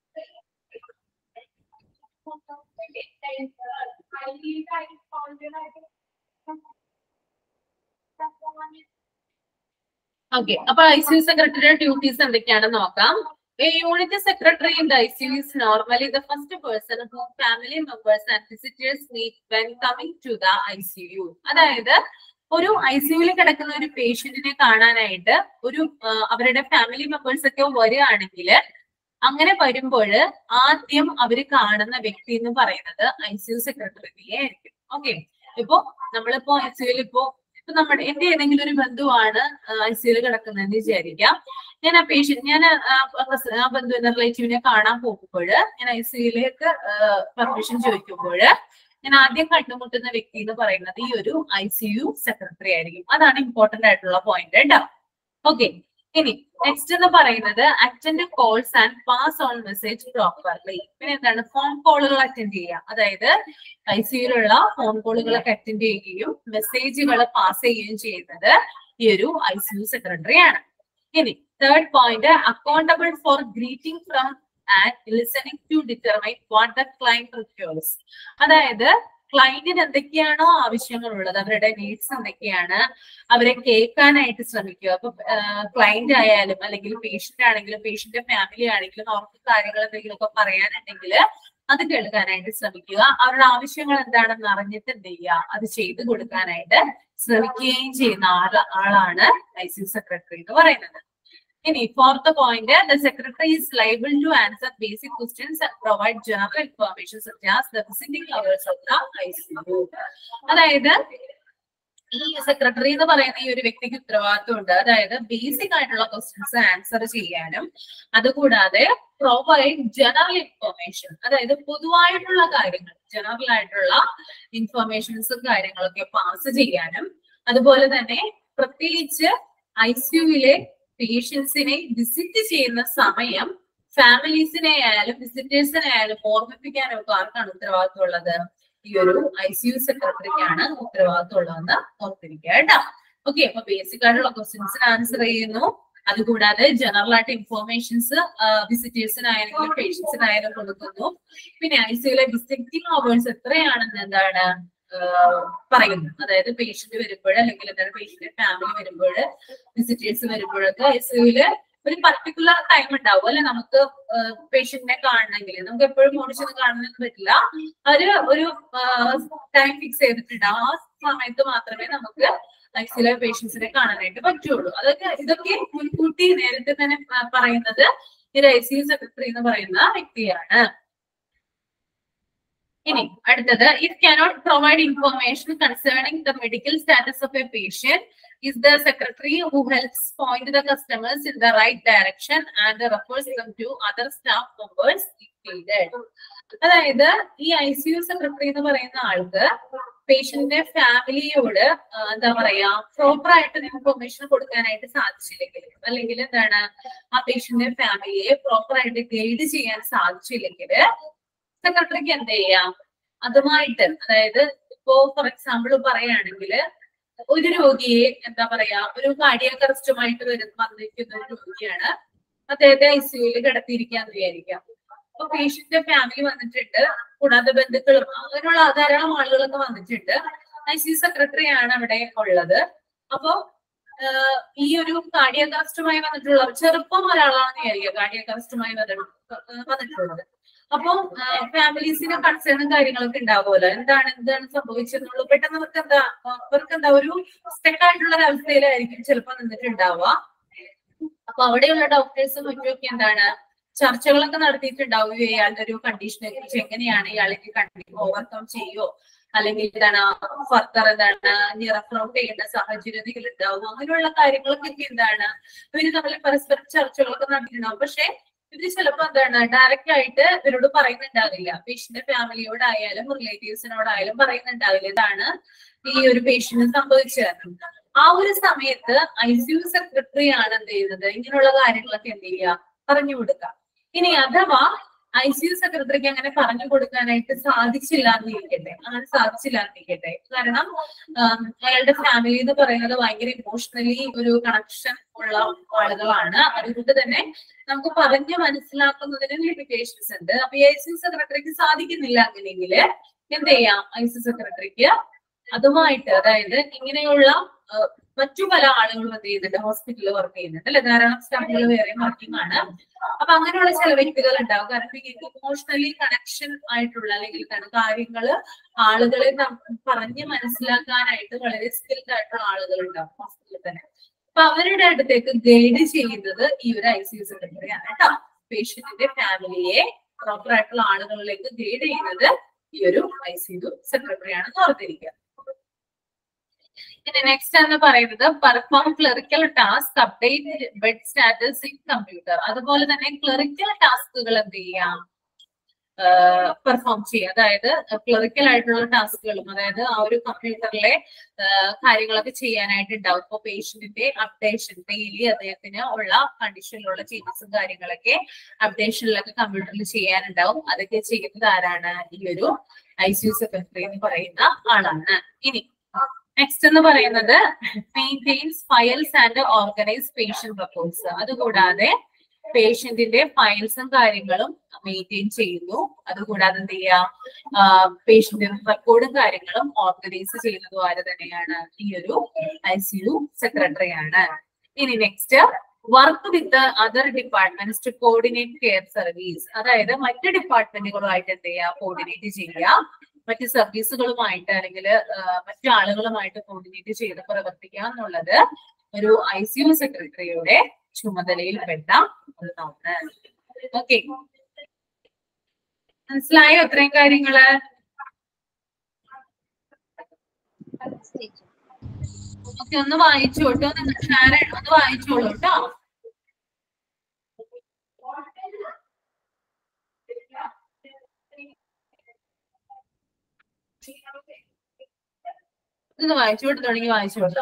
ഓക്കെ അപ്പൊ ഐ സി യു സെക്രട്ടറിയുടെ ഡ്യൂട്ടീസ് എന്തൊക്കെയാണെന്ന് നോക്കാം A unit secretary in the ICU is normally the first person whom family members and visitors meet when coming to the ICU. അതായത് ഒരു ഐ സിയുവിൽ കിടക്കുന്ന ഒരു പേഷ്യന്റിനെ കാണാനായിട്ട് ഒരു ആ, അവരുടെ ഫാമിലി മെമ്പേഴ്സ് ഒക്കെ വരികയാണെങ്കിൽ അങ്ങനെ വരുമ്പോൾ ആദ്യം അവര് കാണുന്ന വ്യക്തി എന്ന് പറയുന്നത് ഐ സി യു സെക്രട്ടറിയെ ആയിരിക്കും ഓക്കെ ഇപ്പൊ നമ്മളിപ്പോ ഐ സിയുവിൽ ഇപ്പോ ഇപ്പൊ നമ്മുടെ എന്റെ ഏതെങ്കിലും ഒരു ബന്ധുവാണ് ഐ സിയുവിൽ കിടക്കുന്നതെന്ന് വിചാരിക്കാം ഞാൻ ആ പേഷ്യന്റ് ഞാൻ ആ പ്രസ- ആ ബന്ധു എന്ന റിലേറ്റീവിനെ കാണാൻ പോകുമ്പോൾ ഞാൻ ഐ സിയിലേക്ക് പെർമിഷൻ ചോദിക്കുമ്പോൾ ഞാൻ ആദ്യം കണ്ടുമുട്ടുന്ന വ്യക്തി എന്ന് പറയുന്നത് ഈ ഒരു ഐ സി യു സെക്രട്ടറി ആയിരിക്കും അതാണ് ഇമ്പോർട്ടന്റ് ആയിട്ടുള്ള പോയിന്റ് കേട്ടോ ഓക്കെ ഇനി നെക്സ്റ്റ് എന്ന് പറയുന്നത് attend calls and pass on message properly പിന്നെ എന്താണ് ഫോൺ കോളുകൾ അറ്റൻഡ് ചെയ്യുക അതായത് ഐ സിയിലുള്ള ഫോൺ കോളുകളൊക്കെ അറ്റൻഡ് ചെയ്യുകയും മെസ്സേജുകൾ പാസ് ചെയ്യുകയും ചെയ്യുന്നത് ഈ ഒരു ഐ സി യു സെക്രട്ടറി ആണ് ഇനി third point accountable for greeting from and listening to determine what the client requires അതായത് ക്ലൈന്റിന് എന്തൊക്കെയാണോ ആവശ്യങ്ങളുള്ളത് അവരുടെ നീഡ്സ് എന്തൊക്കെയാണ് അവരെ കേൾക്കാനായിട്ട് ശ്രമിക്കുക അപ്പൊ ക്ലൈന്റ് ആയാലും അല്ലെങ്കിൽ പേഷ്യന്റ് ആണെങ്കിലും പേഷ്യന്റ് ഫാമിലി ആണെങ്കിലും അവർക്ക് കാര്യങ്ങൾ എന്തെങ്കിലുമൊക്കെ പറയാനുണ്ടെങ്കിൽ അത് കേൾക്കാനായിട്ട് ശ്രമിക്കുക അവരുടെ ആവശ്യങ്ങൾ എന്താണെന്ന് അറിഞ്ഞിട്ട് എന്ത് ചെയ്യുക അത് ചെയ്തു കൊടുക്കാനായിട്ട് ശ്രമിക്കുകയും ചെയ്യുന്ന ആള് ആളാണ് ഐ സി സെക്രട്ടറി എന്ന് പറയുന്നത് ഇനി fourth point the secretary is liable to answer basic questions and provide general information such as the visiting hours of the I C U അതായത് ഈ സെക്രട്ടറി എന്ന് പറയുന്ന ഈ ഒരു വ്യക്തിക്ക് ഉത്തരവാദിത്വമുണ്ട് അതായത് ബേസിക് ആയിട്ടുള്ള ക്വസ്റ്റ്യൻസ് ആൻസർ ചെയ്യാനും അതുകൂടാതെ പ്രൊവൈഡ് ജനറൽ ഇൻഫർമേഷൻ അതായത് പൊതുവായിട്ടുള്ള കാര്യങ്ങൾ ജനറൽ ആയിട്ടുള്ള ഇൻഫർമേഷൻസും കാര്യങ്ങളൊക്കെ പാസ് ചെയ്യാനും അതുപോലെ തന്നെ പ്രത്യേകിച്ച് ഐ സിയുവിലെ പേഷ്യൻസിനെ വിസിറ്റ് ചെയ്യുന്ന സമയം ഫാമിലീസിനെ ആയാലും വിസിറ്റേഴ്സിനെ ആയാലും ഓർമ്മിപ്പിക്കാനും ഒക്കെ ആർക്കാണ് ഉത്തരവാദിത്വം ഉള്ളത് ഈ ഒരു ഐ സി യു സെക്രട്ടറിക്കാണ് ഉത്തരവാദിത്വം ഉള്ളതെന്ന് ഓർത്തിരിക്കുക കേട്ടോ ഓക്കെ അപ്പൊ ബേസിക് ആയിട്ടുള്ള ക്വസ്റ്റ്യൻസിന് ആൻസർ ചെയ്യുന്നു അതുകൂടാതെ ജനറൽ ആയിട്ട് ഇൻഫോർമേഷൻസ് വിസിറ്റേഴ്സിനായാലും പേഷ്യൻസിനായാലും കൊടുക്കുന്നു പിന്നെ ഐ സിയിലെ വിസിറ്റിംഗ് അവേഴ്സ് എത്രയാണെന്ന് എന്താണ് ആഹ് പറയുന്നു അതായത് പേഷ്യന്റ് വരുമ്പോൾ അല്ലെങ്കിൽ എന്താണ് പേഷ്യന്റ് ഫാമിലി വരുമ്പോൾ വിസിറ്റേഴ്സ് വരുമ്പോഴൊക്കെ ഐ സിയുല് ഒരു പർട്ടിക്കുലർ ടൈം ഉണ്ടാവും അല്ലെ നമുക്ക് പേഷ്യന്റിനെ കാണണമെങ്കിൽ നമുക്ക് എപ്പോഴും മോണിച്ചൊന്നും കാണണമെന്ന് പറ്റില്ല ഒരു ഒരു ടൈം ഫിക്സ് ചെയ്തിട്ടുണ്ട് ആ സമയത്ത് മാത്രമേ നമുക്ക് ഐസിയിലെ പേഷ്യൻസിനെ കാണാനായിട്ട് പറ്റുള്ളൂ അതൊക്കെ ഇതൊക്കെ മുൻകൂട്ടി നേരത്തെ തന്നെ ആ, പറയുന്നത് ഈ ഐ സി യു സെക്രട്ടറി എന്ന് പറയുന്ന വ്യക്തിയാണ് ഇനി അടുത്തത് if cannot provide information concerning the medical status of a patient is the secretary who helps point the customers in the right direction and refers them to other staff members if needed. അതായത് ഈ ഐ സി യു സെക്രട്ടറി എന്ന് പറയുന്ന ആൾക്ക് പേഷ്യന്റിന്റെ ഫാമിലിയോട് എന്താ പറയാ പ്രോപ്പർ ആയിട്ട് ഇൻഫർമേഷൻ കൊടുക്കാനായിട്ട് സാധിച്ചില്ലെങ്കിൽ അല്ലെങ്കിൽ എന്താണ് ആ പേഷ്യന്റിന്റെ ഫാമിലിയെ പ്രോപ്പർ ആയിട്ട് ഗൈഡ് ചെയ്യാൻ സാധിച്ചില്ലെങ്കിൽ സെക്രട്ടറിക്ക് എന്ത് ചെയ്യാം അതുമായിട്ട് അതായത് ഇപ്പോ ഫോർ എക്സാമ്പിൾ പറയുകയാണെങ്കിൽ ഒരു രോഗിയെ എന്താ പറയാ ഒരു കാർഡിയാക് അറസ്റ്റുമായിട്ട് വരുന്ന വന്നിരിക്കുന്ന ഒരു രോഗിയാണ് അദ്ദേഹത്തെ ഐ സിയുയിൽ കിടത്തിയിരിക്കാന്ന് വിചാരിക്കാം അപ്പൊ പേഷ്യന്റ് ഫാമിലി വന്നിട്ടുണ്ട് കൂടാതെ ബന്ധുക്കളും അങ്ങനെയുള്ള ധാരാളം ആളുകളൊക്കെ വന്നിട്ടുണ്ട് ഐ സി സെക്രട്ടറി ആണ് അവിടെ ഉള്ളത് അപ്പൊ ആഹ് ഈ ഒരു കാർഡിയക് അറസ്റ്റുമായി വന്നിട്ടുള്ള ചെറുപ്പം ഒരാളാണെന്ന് വിചാരിക്കുക കാർഡിയക് അറസ്റ്റുമായി വന്നിട്ടുള്ളത് അപ്പൊ ഫാമിലീസിന് കൺസേണും കാര്യങ്ങളൊക്കെ ഉണ്ടാവുമല്ലോ എന്താണ് എന്താണ് സംഭവിച്ചെന്നുള്ളൂ പെട്ടെന്ന് അവർക്ക് എന്താ ആഹ് അവർക്ക് എന്താ ഒരു സ്റ്റക്ക് ആയിട്ടുള്ള ഒരു അവസ്ഥയിലായിരിക്കും ചിലപ്പോൾ നിന്നിട്ടുണ്ടാവുക അപ്പൊ അവിടെയുള്ള ഡോക്ടേഴ്സും മറ്റുമൊക്കെ എന്താണ് ചർച്ചകളൊക്കെ നടത്തിയിട്ടുണ്ടാവും ഇയാളുടെ ഒരു കണ്ടീഷനെ കുറിച്ച് എങ്ങനെയാണ് ഇയാൾക്ക് ഓവർകം ചെയ്യോ അല്ലെങ്കിൽ എന്താണ് ഫർദർ എന്താണ് റെഫർ ഔട്ട് ചെയ്യേണ്ട സാഹചര്യത്തിൽ ഉണ്ടാവും അങ്ങനെയുള്ള കാര്യങ്ങളൊക്കെ എന്താണ് ഇവര് തമ്മിൽ പരസ്പരം ചർച്ചകളൊക്കെ നടത്തിയിട്ടുണ്ടാവും പക്ഷെ ഇവര് ചിലപ്പോ എന്താണ് ഡയറക്റ്റ് ആയിട്ട് ഇവരോട് പറയുന്നുണ്ടാവില്ല പേഷ്യന്റെ ഫാമിലിയോടായാലും റിലേറ്റീവ്സിനോടായാലും പറയുന്നുണ്ടാവില്ല ഇതാണ് ഈ ഒരു പേഷ്യന്റ് സംഭവിച്ചത് ആ ഒരു സമയത്ത് ഐ സി യു സെക്രട്ടറി ആണ് എന്ത് ചെയ്യുന്നത് ഇങ്ങനെയുള്ള കാര്യങ്ങളൊക്കെ എന്ത് ചെയ്യുക പറഞ്ഞു കൊടുക്കുക ഇനി അഥവാ ഐ സി യു സെക്രട്ടറിക്ക് അങ്ങനെ പറഞ്ഞു കൊടുക്കാനായിട്ട് സാധിച്ചില്ല എന്നിരിക്കട്ടെ അങ്ങനെ സാധിച്ചില്ല എന്നിരിക്കട്ടെ കാരണം ആം, അയാളുടെ ഫാമിലി എന്ന് പറയുന്നത് ഭയങ്കര ഇമോഷണലി ഒരു കണക്ഷൻ ഉള്ള ആളുകളാണ് അതുകൊണ്ട് തന്നെ നമുക്ക് പറഞ്ഞു മനസ്സിലാക്കുന്നതിന് ലിമിറ്റേഷൻസ് ഉണ്ട് അപ്പൊ ഈ ഐ സി യു സെക്രട്ടറിക്ക് സാധിക്കുന്നില്ല അങ്ങനെയെങ്കിൽ എന്ത് ചെയ്യാം ഐ സി സെക്രട്ടറിക്ക് അതുമായിട്ട് അതായത് ഇങ്ങനെയുള്ള ആ, മറ്റു പല ആളുകളും എന്ത് ചെയ്യുന്നുണ്ട് ഹോസ്പിറ്റലിൽ വർക്ക് ചെയ്യുന്നുണ്ട് അല്ലെ ധാരാളം സ്റ്റാഫുകൾ വേറെ വർക്കിംഗ് ആണ് അപ്പൊ അങ്ങനെയുള്ള ചില വ്യക്തികൾ ഉണ്ടാവും കാരണം ഇമോഷണലി കണക്ഷൻ ആയിട്ടുള്ള അല്ലെങ്കിൽ എന്താണ് കാര്യങ്ങള് ആളുകളെ നം- പറഞ്ഞ് മനസ്സിലാക്കാനായിട്ട് വളരെ സ്കിൽഡ് ആയിട്ടുള്ള ആളുകൾ ഉണ്ടാവും ഹോസ്പിറ്റലിൽ തന്നെ അപ്പൊ അവരുടെ അടുത്തേക്ക് ഗൈഡ് ചെയ്യുന്നത് ഈ ഒരു ഐ സി യു സെക്രട്ടറി ആണ് കേട്ടോ പേഷ്യന്റിന്റെ ഫാമിലിയെ പ്രോപ്പർ ആയിട്ടുള്ള ആളുകളിലേക്ക് ഗൈഡ് ചെയ്യുന്നത് ഈ ഒരു ഐ സി യു സെക്രട്ടറി ആണെന്ന് ഓർത്തിരിക്കുക പിന്നെ നെക്സ്റ്റ് എന്ന് പറയുന്നത് perform clerical task update bed status in computer അതുപോലെ തന്നെ ക്ലറിക്കൽ ടാസ്കുകൾ എന്ത് ചെയ്യാം പെർഫോം ചെയ്യുക അതായത് ക്ലറിക്കൽ ആയിട്ടുള്ള ടാസ്കുകളും അതായത് ആ ഒരു കമ്പ്യൂട്ടറിലെ കാര്യങ്ങളൊക്കെ ചെയ്യാനായിട്ട് ഉണ്ടാവും ഇപ്പൊ പേഷ്യന്റിന്റെ അപ്ഡേഷൻ ഡെയിലി അദ്ദേഹത്തിന് ഉള്ള കണ്ടീഷനിലുള്ള ചേഞ്ചസും കാര്യങ്ങളൊക്കെ അപ്ഡേഷനിലൊക്കെ കമ്പ്യൂട്ടറിൽ ചെയ്യാനുണ്ടാവും അതൊക്കെ ചെയ്യുന്നത് ആരാണ് ഈ ഒരു ഐ സി യു സെക്രട്ടറി എന്ന് പറയുന്ന ആളാണ് ഇനി നെക്സ്റ്റ് എന്ന് പറയുന്നത് maintains files and organize patient records അതുകൂടാതെ പേഷ്യന്റിന്റെ ഫയൽസും കാര്യങ്ങളും മെയിൻറ്റെയിൻ ചെയ്യുന്നു അതുകൂടാതെ എന്ത് ചെയ്യാം പേഷ്യന്റിന്റെ റെക്കോർഡും കാര്യങ്ങളും ഓർഗനൈസ് ചെയ്യുന്നതും ആര് തന്നെയാണ് ഈ ഒരു ഐ സി യു സെക്രട്ടറി ആണ് ഇനി next work with other departments to coordinate care service അതായത് മറ്റ് ഡിപ്പാർട്ട്മെന്റുകളുമായിട്ട് എന്ത് ചെയ്യുക കോർഡിനേറ്റ് ചെയ്യുക മറ്റ് സർവീസുകളുമായിട്ട് അല്ലെങ്കിൽ മറ്റു ആളുകളുമായിട്ട് കോർഡിനേറ്റ് ചെയ്ത് പ്രവർത്തിക്കുക എന്നുള്ളത് ഒരു ഐ സി യു സെക്രട്ടറിയുടെ ചുമതലയിൽപ്പെട്ട ഒന്നാണ് ഓക്കെ മനസ്സിലായോ ഇത്രയും കാര്യങ്ങള് ഓക്കെ ഒന്ന് വായിച്ചു കേട്ടോ നിങ്ങൾ ഷാരൻ ഒന്ന് വായിച്ചോളൂ കേട്ടോ ഇത് വായിച്ചു കൊടുത്തു തുടങ്ങി വായിച്ചു കൊടുത്തോ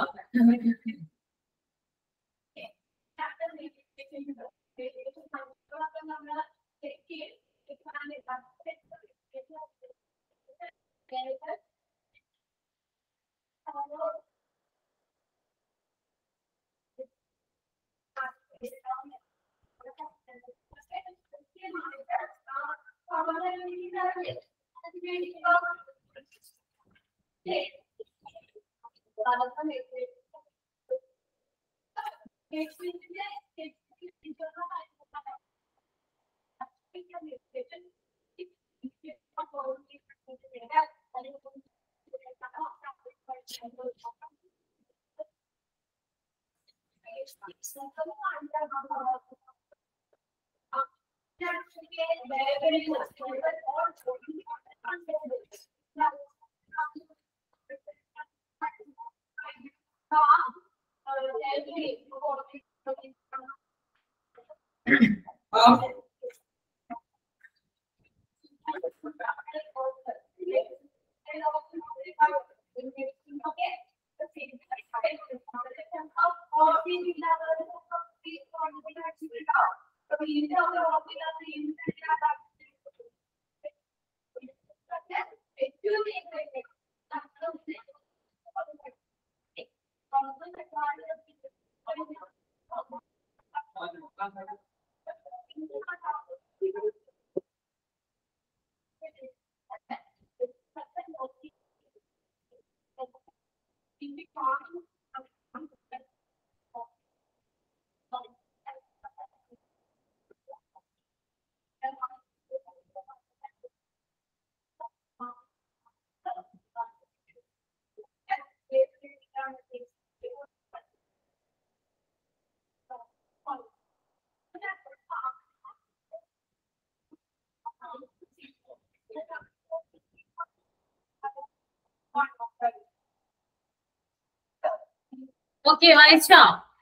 ഓക്കെ വായിച്ചോ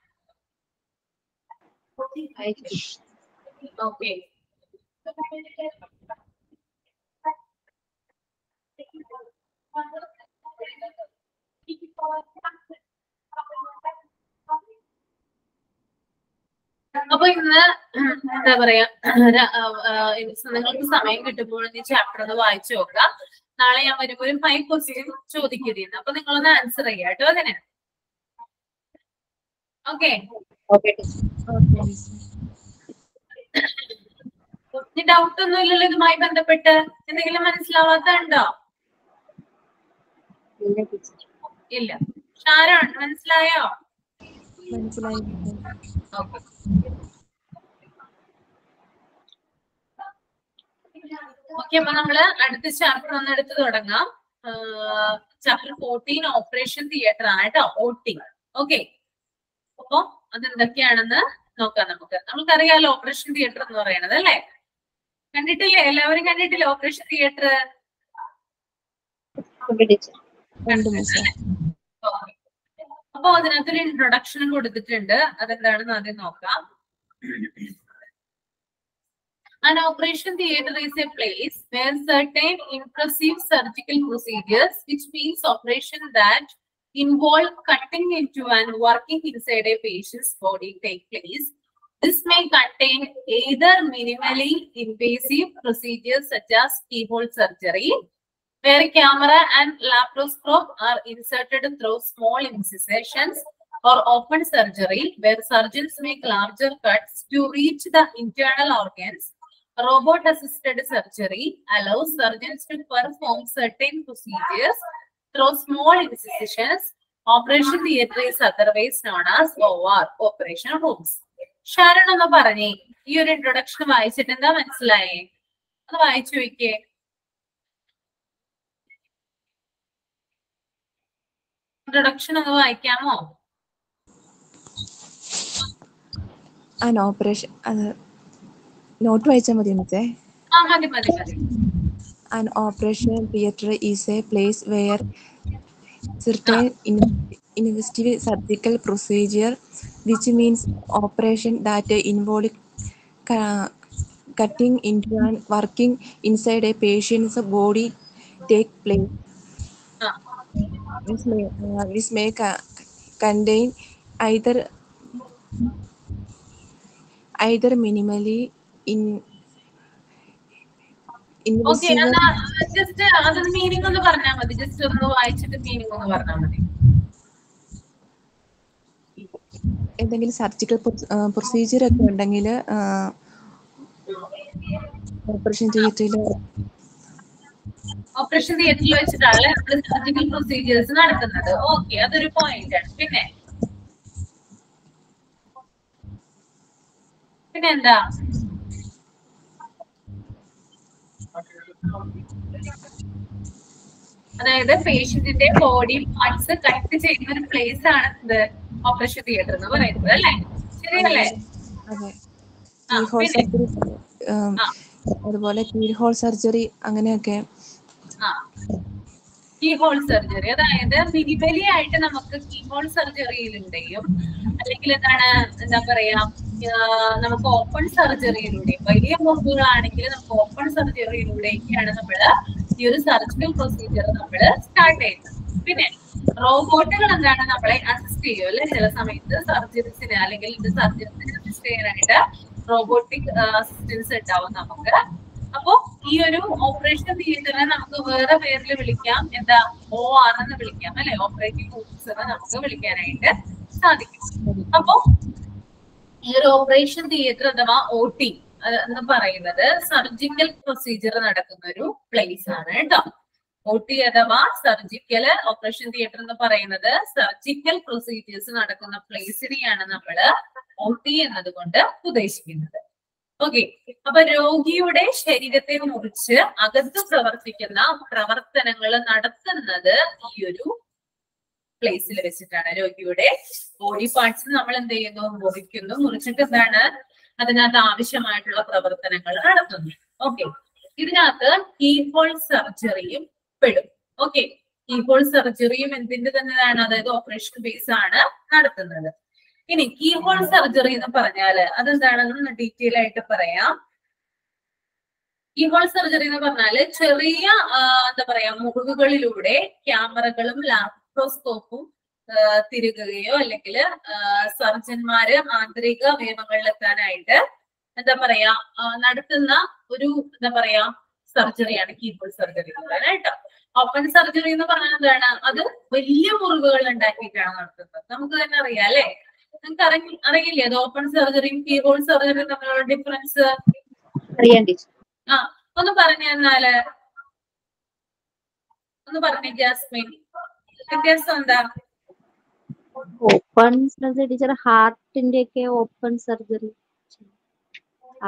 വായിച്ചു ഓക്കെ അപ്പൊ ഇന്ന് എന്താ പറയാ ര- ആ, ആ, നിങ്ങൾക്ക് സമയം കിട്ടുമ്പോൾ ഈ ചാപ്റ്റർ ഒന്ന് വായിച്ചു നോക്കാം നാളെ ഞാൻ വരുമ്പോൾ ഒരു ഫൈവ് ക്വസ്റ്റ്യൻ ചോദിക്കുന്നു അപ്പൊ നിങ്ങളൊന്ന് ആൻസർ ചെയ്യാം കേട്ടോ അതിന് ഓക്കെ ഓക്കെ ഇനി ഡൗട്ട് ഒന്നും ഇല്ലല്ലോ ഇതുമായി ബന്ധപ്പെട്ട് എന്തെങ്കിലും മനസ്സിലാവാത്ത ഉണ്ടോ ഇല്ല ടീച്ചർ ഇല്ല ഷാരോൺ മനസ്സിലായോ മനസ്സിലായി ഓക്കെ ഓക്കെ അപ്പൊ നമ്മള് അടുത്ത ചാപ്റ്റർ ഒന്ന് എടുത്ത് തുടങ്ങാം ചാപ്റ്റർ ഫോർട്ടീൻ ഓപ്പറേഷൻ തിയേറ്റർ ആണ് കേട്ടോ ഓട്ടി ഓക്കെ അപ്പൊ അതെന്തൊക്കെയാണെന്ന് നോക്കാം നമുക്ക് നമുക്കറിയാലോ ഓപ്പറേഷൻ തിയേറ്റർ എന്ന് പറയുന്നത് അല്ലേ കണ്ടിട്ടില്ലേ എല്ലാവരും കണ്ടിട്ടില്ലേ ഓപ്പറേഷൻ തിയേറ്റർ ഉണ്ട് ടീച്ചർ ഉണ്ട് മിസ്സേ അപ്പൊ അതിനകത്തൊരു ഇൻട്രൊഡക്ഷൻ കൊടുത്തിട്ടുണ്ട് അതെന്താണെന്ന് ആദ്യം നോക്കാം An operation theater is a place where certain impressive surgical procedures, which means operation that involve cutting into and working inside a patient's body, take place. This may contain either minimally invasive procedures such as keyhole surgery, where camera and laparoscope are inserted through small incisions, or open surgery, where surgeons make larger cuts to reach the internal organs. Robot assisted surgery allows surgeons to perform certain procedures through small incisions. Operation theater is otherwise known as OR, operation rooms. Sharon ഒന്ന് പറഞ്ഞേ ഈ ഒരു ഇൻട്രൊഡക്ഷൻ വായിച്ചിട്ട് എന്താ മനസ്സിലായേ അത് വായിച്ചു നോക്കിയേ ഇൻട്രൊഡക്ഷൻ ഒന്ന് വായിക്കാമോ ആൻ ഓപ്പറേഷൻ അത് നോട്ട് വായിച്ചാൽ മതി മിസ്സേ ആ മതി മതി മതി An operation theater is a place where certain in- invasive surgical procedure, which means operation that involve ca- cutting into and working inside a patient's body, take place. ആ This may, uh, this may ca- contain either either minimally in okay invasive എന്നാ ജസ്റ്റ് അത് മീനിങ് ഒന്ന് പറഞ്ഞാൽ മതി ജസ്റ്റ് ഒന്ന് വായിച്ചിട്ട് മീനിങ് ഒന്ന് പറഞ്ഞാൽ മതി എന്തെങ്കിലും സർജിക്കൽ പ്രൊസീജിയർ ഒക്കെ ഉണ്ടെങ്കിൽ ഓപ്പറേഷൻ തിയേറ്ററിൽ ഓപ്പറേഷൻ തിയേറ്ററിൽ വെച്ചിട്ടാണ് നമ്മൾ സർജിക്കൽ പ്രൊസീജിയേഴ്സ് നടത്തുന്നത് ഓക്കെ അതൊരു പോയിന്റ് ആണ് പിന്നെ പിന്നെ എന്താ അതായത് പേഷ്യന്റിന്റെ ബോഡി പാർട്സ് കട്ട് ചെയ്യുന്ന ഒരു പ്ലേസ് ആണ് ഇത് ഓപ്പറേഷൻ തിയേറ്റർ എന്ന് പറയുന്നത് അല്ലേ ശരിയല്ലേ അതെ ആ, കീ ഹോൾ പിന്നെ? സർജറി ആ. അതുപോലെ കീ ഹോൾ സർജറി അങ്ങനെയൊക്കെ ആ കീ ഹോൾ സർജറി അതായത് മിനിമലി ആയിട്ട് നമുക്ക് കീ ഹോൾ സർജറിയിലൂടെയും അല്ലെങ്കിൽ എന്താണ് എന്താ പറയാ ആ, നമുക്ക് ഓപ്പൺ സർജറിയിലൂടെയും വലിയ മുറിവുകളാണെങ്കിൽ നമുക്ക് ഓപ്പൺ സർജറിയിലൂടെയൊക്കെയാണ് നമ്മൾ ഈ ഒരു സർജിക്കൽ പ്രൊസീജിയർ നമ്മൾ സ്റ്റാർട്ട് ചെയ്യുന്നത് പിന്നെ റോബോട്ടുകൾ എന്താണ് നമ്മളെ അസിസ്റ്റ് ചെയ്യും അല്ലെ ചില സമയത്ത് സർജൻസിന് അല്ലെങ്കിൽ ഇത് സർജൻസിന് അസിസ്റ്റ് ചെയ്യാനായിട്ട് റോബോട്ടിക് അസിസ്റ്റൻസ് ഉണ്ടാവും നമുക്ക് അപ്പോ ഈ ഒരു ഓപ്പറേഷൻ തിയേറ്ററിനെ നമുക്ക് വേറെ പേരിൽ വിളിക്കാം എന്താ ഒ ആർ എന്ന് വിളിക്കാം അല്ലെ ഓപ്പറേറ്റിംഗ് റൂംസ് എന്ന് നമുക്ക് വിളിക്കാനായിട്ട് സാധിക്കും അപ്പോ ഈ ഒരു ഓപ്പറേഷൻ തിയേറ്റർ അഥവാ ഒ ടി എന്ന് പറയുന്നത് സർജിക്കൽ പ്രൊസീജിയർ നടക്കുന്ന ഒരു പ്ലേസ് ആണ് കേട്ടോ ഒ ടി അഥവാ സർജിക്കൽ ഓപ്പറേഷൻ തിയേറ്റർ എന്ന് പറയുന്നത് സർജിക്കൽ പ്രൊസീജിയേഴ്സ് നടക്കുന്ന പ്ലേസിനെയാണ് നമ്മൾ ഒ ടി എന്നതുകൊണ്ട് ഉദ്ദേശിക്കുന്നത് ഓക്കെ അപ്പൊ രോഗിയുടെ ശരീരത്തെ മുറിച്ച് അകത്ത് പ്രവർത്തിക്കുന്ന പ്രവർത്തനങ്ങൾ നടത്തുന്നത് ഈ ഒരു പ്ലേസിൽ വെച്ചിട്ടാണ് രോഗിയുടെ ബോഡി പാർട്സ് നമ്മൾ എന്ത് ചെയ്യുന്നു മുറിക്കുന്നു മുറിച്ചിട്ട് എന്താണ് അതിനകത്ത് ആവശ്യമായിട്ടുള്ള പ്രവർത്തനങ്ങൾ നടത്തുന്നു ഓക്കെ ഇതിനകത്ത് കീഹോൾ സർജറിയും പെടും ഓക്കെ കീഹോൾ സർജറിയും എന്തിന്റെ തന്നെയാണ് അതായത് ഓപ്പറേഷൻ ബേസ് ആണ് നടത്തുന്നത് ഇനി കീഹോൾ സർജറി എന്ന് പറഞ്ഞാല് അതെന്താണെന്ന് ഡീറ്റെയിൽ ആയിട്ട് പറയാം കീഹോൾ സർജറി എന്ന് പറഞ്ഞാല് ചെറിയ ആ, എന്താ പറയാ മുറിവുകളിലൂടെ ക്യാമറകളും ലാപ്രോസ്കോപ്പും തിരുകുകയോ അല്ലെങ്കിൽ സർജന്മാര് ആന്തരിക അവയവങ്ങളിൽ എത്താനായിട്ട് എന്താ പറയാ ആ, നടത്തുന്ന ഒരു എന്താ പറയാ സർജറിയാണ് കീഹോൾ സർജറി എന്ന് പറയുന്നത് കേട്ടോ ഓപ്പൺ സർജറി എന്ന് പറഞ്ഞാൽ എന്താണ് അത് വലിയ മുറിവുകൾ ഉണ്ടാക്കിയിട്ടാണ് നടത്തുന്നത് നമുക്ക് തന്നെ അറിയാം അല്ലെ നിങ്ങൾക്ക് അറിയ അറിയില്ലേ അത് ഓപ്പൺ സർജറിയും കീഹോൾ സർജറിയും തമ്മിലുള്ള ഡിഫറൻസ് അറിയാം ടീച്ചർ ആ ഒന്ന് പറഞ്ഞു തന്നാല് ഒന്ന് പറഞ്ഞേ ജാസ്മിൻ വ്യത്യാസം എന്താ ഓപ്പൺ സർജറി ടീച്ചർ ഹാർട്ടിന്റെ ഒക്കെ ഓപ്പൺ സർജറി ആ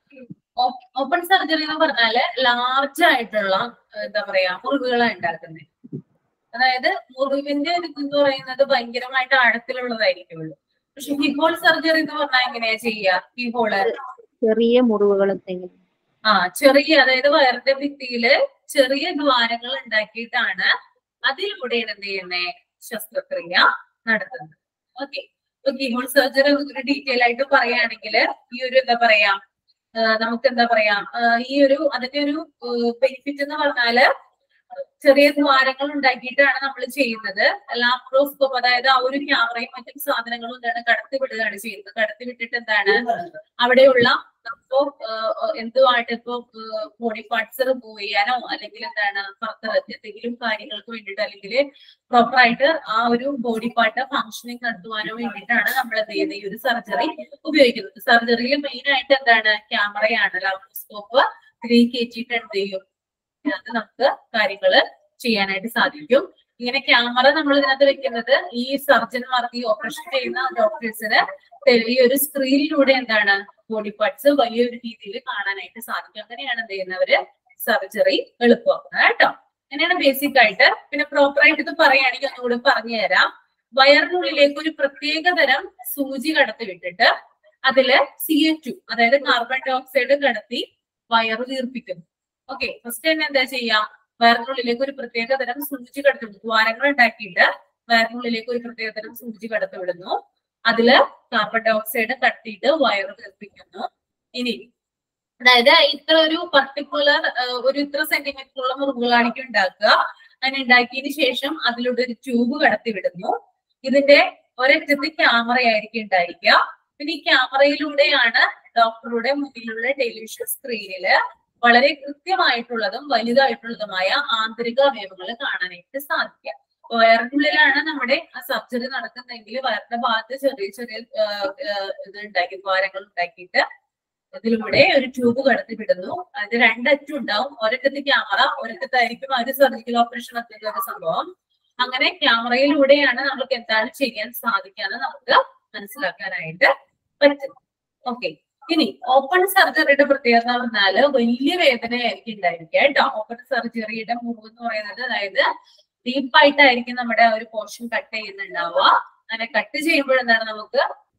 ഓപ്പൺ സർജറി എന്ന് പറഞ്ഞാല് ലാർജ് ആയിട്ടുള്ള എന്താ പറയാ മുറിവുകളാണ് ഉണ്ടാക്കുന്നത് അതായത് മുറിവിന്റെ ഒരു ഇതെന്ന് പറയുന്നത് ഭയങ്കരമായിട്ട് ആഴത്തിലുള്ളതായിരിക്കുള്ളൂ പക്ഷെ ഹിഹോൾ സർജറി എന്ന് പറഞ്ഞാൽ എങ്ങനെയാ ചെയ്യുക ഹിഹോള് ചെറിയ മുറിവുകൾ എന്തെങ്കിലും ആ ചെറിയ അതായത് വയറിന്റെ ഭിത്തിയില് ചെറിയ ദ്വാരങ്ങൾ ഉണ്ടാക്കിയിട്ടാണ് അതിലൂടെയാണ് എന്ത് ചെയ്യുന്നേ ശസ്ത്രക്രിയ നടത്തുന്നത് ഓക്കെ കീഹോൾ സർജറി ഒരു ഡീറ്റെയിൽ ആയിട്ട് പറയുകയാണെങ്കിൽ ഈ ഒരു എന്താ പറയാ ആ, നമുക്ക് എന്താ പറയാ ആ, ഈ ഒരു അതിന്റെ ഒരു ബെനിഫിറ്റ് എന്ന് പറഞ്ഞാല് ചെറിയ ദ്വാരങ്ങൾ ഉണ്ടാക്കിയിട്ടാണ് നമ്മൾ ചെയ്യുന്നത് ലാപ്രോസ്കോപ്പ് അതായത് ആ ഒരു ക്യാമറയും മറ്റും സാധനങ്ങളും എന്താണ് കടത്തി വിടുകയാണ് ചെയ്യുന്നത് കടത്തി വിട്ടിട്ട് എന്താണ് അവിടെയുള്ള ഇപ്പോ എന്തുമായിട്ട് ഇപ്പോ ബോഡി പാർട്സ് റിമൂവ് ചെയ്യാനോ അല്ലെങ്കിൽ എന്താണ് പുറത്ത് എന്തെങ്കിലും കാര്യങ്ങൾക്ക് വേണ്ടിയിട്ട് അല്ലെങ്കിൽ പ്രോപ്പർ ആയിട്ട് ആ ഒരു ബോഡി പാർട്ട് ഫങ്ഷനിങ് നടത്തുവാനോ വേണ്ടിയിട്ടാണ് നമ്മൾ എന്ത് ചെയ്യുന്നത് ഈ ഒരു സർജറി ഉപയോഗിക്കുന്നത് സർജറിയിൽ മെയിൻ ആയിട്ട് എന്താണ് ക്യാമറയാണ് ലാപ്രോസ്കോപ്പ് ഇതിലേക്ക് കയറ്റിയിട്ട് എന്ത് ചെയ്യും അത് നമുക്ക് കാര്യങ്ങള് ചെയ്യാനായിട്ട് സാധിക്കും ഇങ്ങനെ ക്യാമറ നമ്മൾ ഇതിനകത്ത് വെക്കുന്നത് ഈ സർജന്മാർക്ക് ഈ ഓപ്പറേഷൻ ചെയ്യുന്ന ഡോക്ടേഴ്സിന് ഈ ഒരു സ്ക്രീനിലൂടെ എന്താണ് ബോഡി പാർട്സ് വലിയൊരു രീതിയിൽ കാണാനായിട്ട് സാധിക്കും അങ്ങനെയാണ് എന്ത് ചെയ്യുന്നവര് സർജറി എളുപ്പമാക്കുന്നത് കേട്ടോ അങ്ങനെയാണ് ബേസിക് ആയിട്ട് പിന്നെ പ്രോപ്പർ ആയിട്ട് ഇത് പറയുകയാണെങ്കിൽ ഒന്നുകൂടി പറഞ്ഞു തരാം വയറിനുള്ളിലേക്ക് ഒരു പ്രത്യേക തരം സൂചി കടത്തി വിട്ടിട്ട് അതില് സി എ ടു അതായത് കാർബൺ ഡൈ ഓക്സൈഡ് കടത്തി വയറ് വീർപ്പിക്കുന്നു ഓക്കെ ഫസ്റ്റ് തന്നെ എന്താ ചെയ്യാം വയറിനുള്ളിലേക്ക് ഒരു പ്രത്യേക തരം സൂചി കടത്തി വിടുന്നു ദ്വാരങ്ങൾ ഉണ്ടാക്കിയിട്ട് വയറിനുള്ളിലേക്ക് ഒരു പ്രത്യേക തരം സൂചി കടത്തി വിടുന്നു അതില് കാർബൺ ഡൈ ഓക്സൈഡ് കടത്തിയിട്ട് വയറ് വീർപ്പിക്കുന്നു ഇനി അതായത് ഇത്ര ഒരു പർട്ടിക്കുലർ ഒരു ഇത്ര സെന്റിമീറ്ററുള്ള മുറിവുകളായിരിക്കും ഉണ്ടാക്കുക അങ്ങനെ ഉണ്ടാക്കിയതിന് ശേഷം അതിലൂടെ ഒരു ട്യൂബ് കടത്തി വിടുന്നു ഇതിന്റെ ഒരറ്റത്ത് ക്യാമറ ആയിരിക്കും ഉണ്ടായിരിക്കുക പിന്നെ ഈ ക്യാമറയിലൂടെയാണ് ഡോക്ടറുടെ മുന്നിലുള്ള ടെലിവിഷൻ സ്ക്രീനില് വളരെ കൃത്യമായിട്ടുള്ളതും വലുതായിട്ടുള്ളതുമായ ആന്തരിക അവയവങ്ങൾ കാണാനായിട്ട് സാധിക്കുക വയറിനുള്ളിലാണ് നമ്മുടെ സർജറി നടക്കുന്നതെങ്കിൽ വയറിന്റെ ഭാഗത്ത് ചെറിയ ചെറിയ ആ, ആ, ഇത് ഉണ്ടാക്കി ദ്വാരങ്ങൾ ഉണ്ടാക്കിയിട്ട് ഇതിലൂടെ ഒരു ട്യൂബ് കടത്തി വിടുന്നു അതിന് രണ്ടറ്റും ഉണ്ടാവും ഒരറ്റത്ത് ക്യാമറ ഒരറ്റത്തായിരിക്കും ആ ഒരു സർജിക്കൽ ഓപ്പറേഷൻ നടത്തുന്ന ഒരു സംഭവം അങ്ങനെ ക്യാമറയിലൂടെയാണ് നമുക്ക് എന്താണ് ചെയ്യാൻ സാധിക്കാന്ന് നമുക്ക് മനസ്സിലാക്കാനായിട്ട് പറ്റും ഓക്കെ ഇനി ഓപ്പൺ സർജറിയുടെ പ്രത്യേകത എന്ന് പറഞ്ഞാല് വലിയ വേദനയായിരിക്കും ഉണ്ടായിരിക്കുക കേട്ടോ ഓപ്പൺ സർജറിയുടെ മുറിവ് എന്ന് പറയുന്നത് അതായത് ഡീപ്പായിട്ടായിരിക്കും നമ്മുടെ ആ ഒരു പോർഷൻ കട്ട് ചെയ്യുന്നുണ്ടാവുക അങ്ങനെ കട്ട് ചെയ്യുമ്പോൾ എന്താണ് നമുക്ക്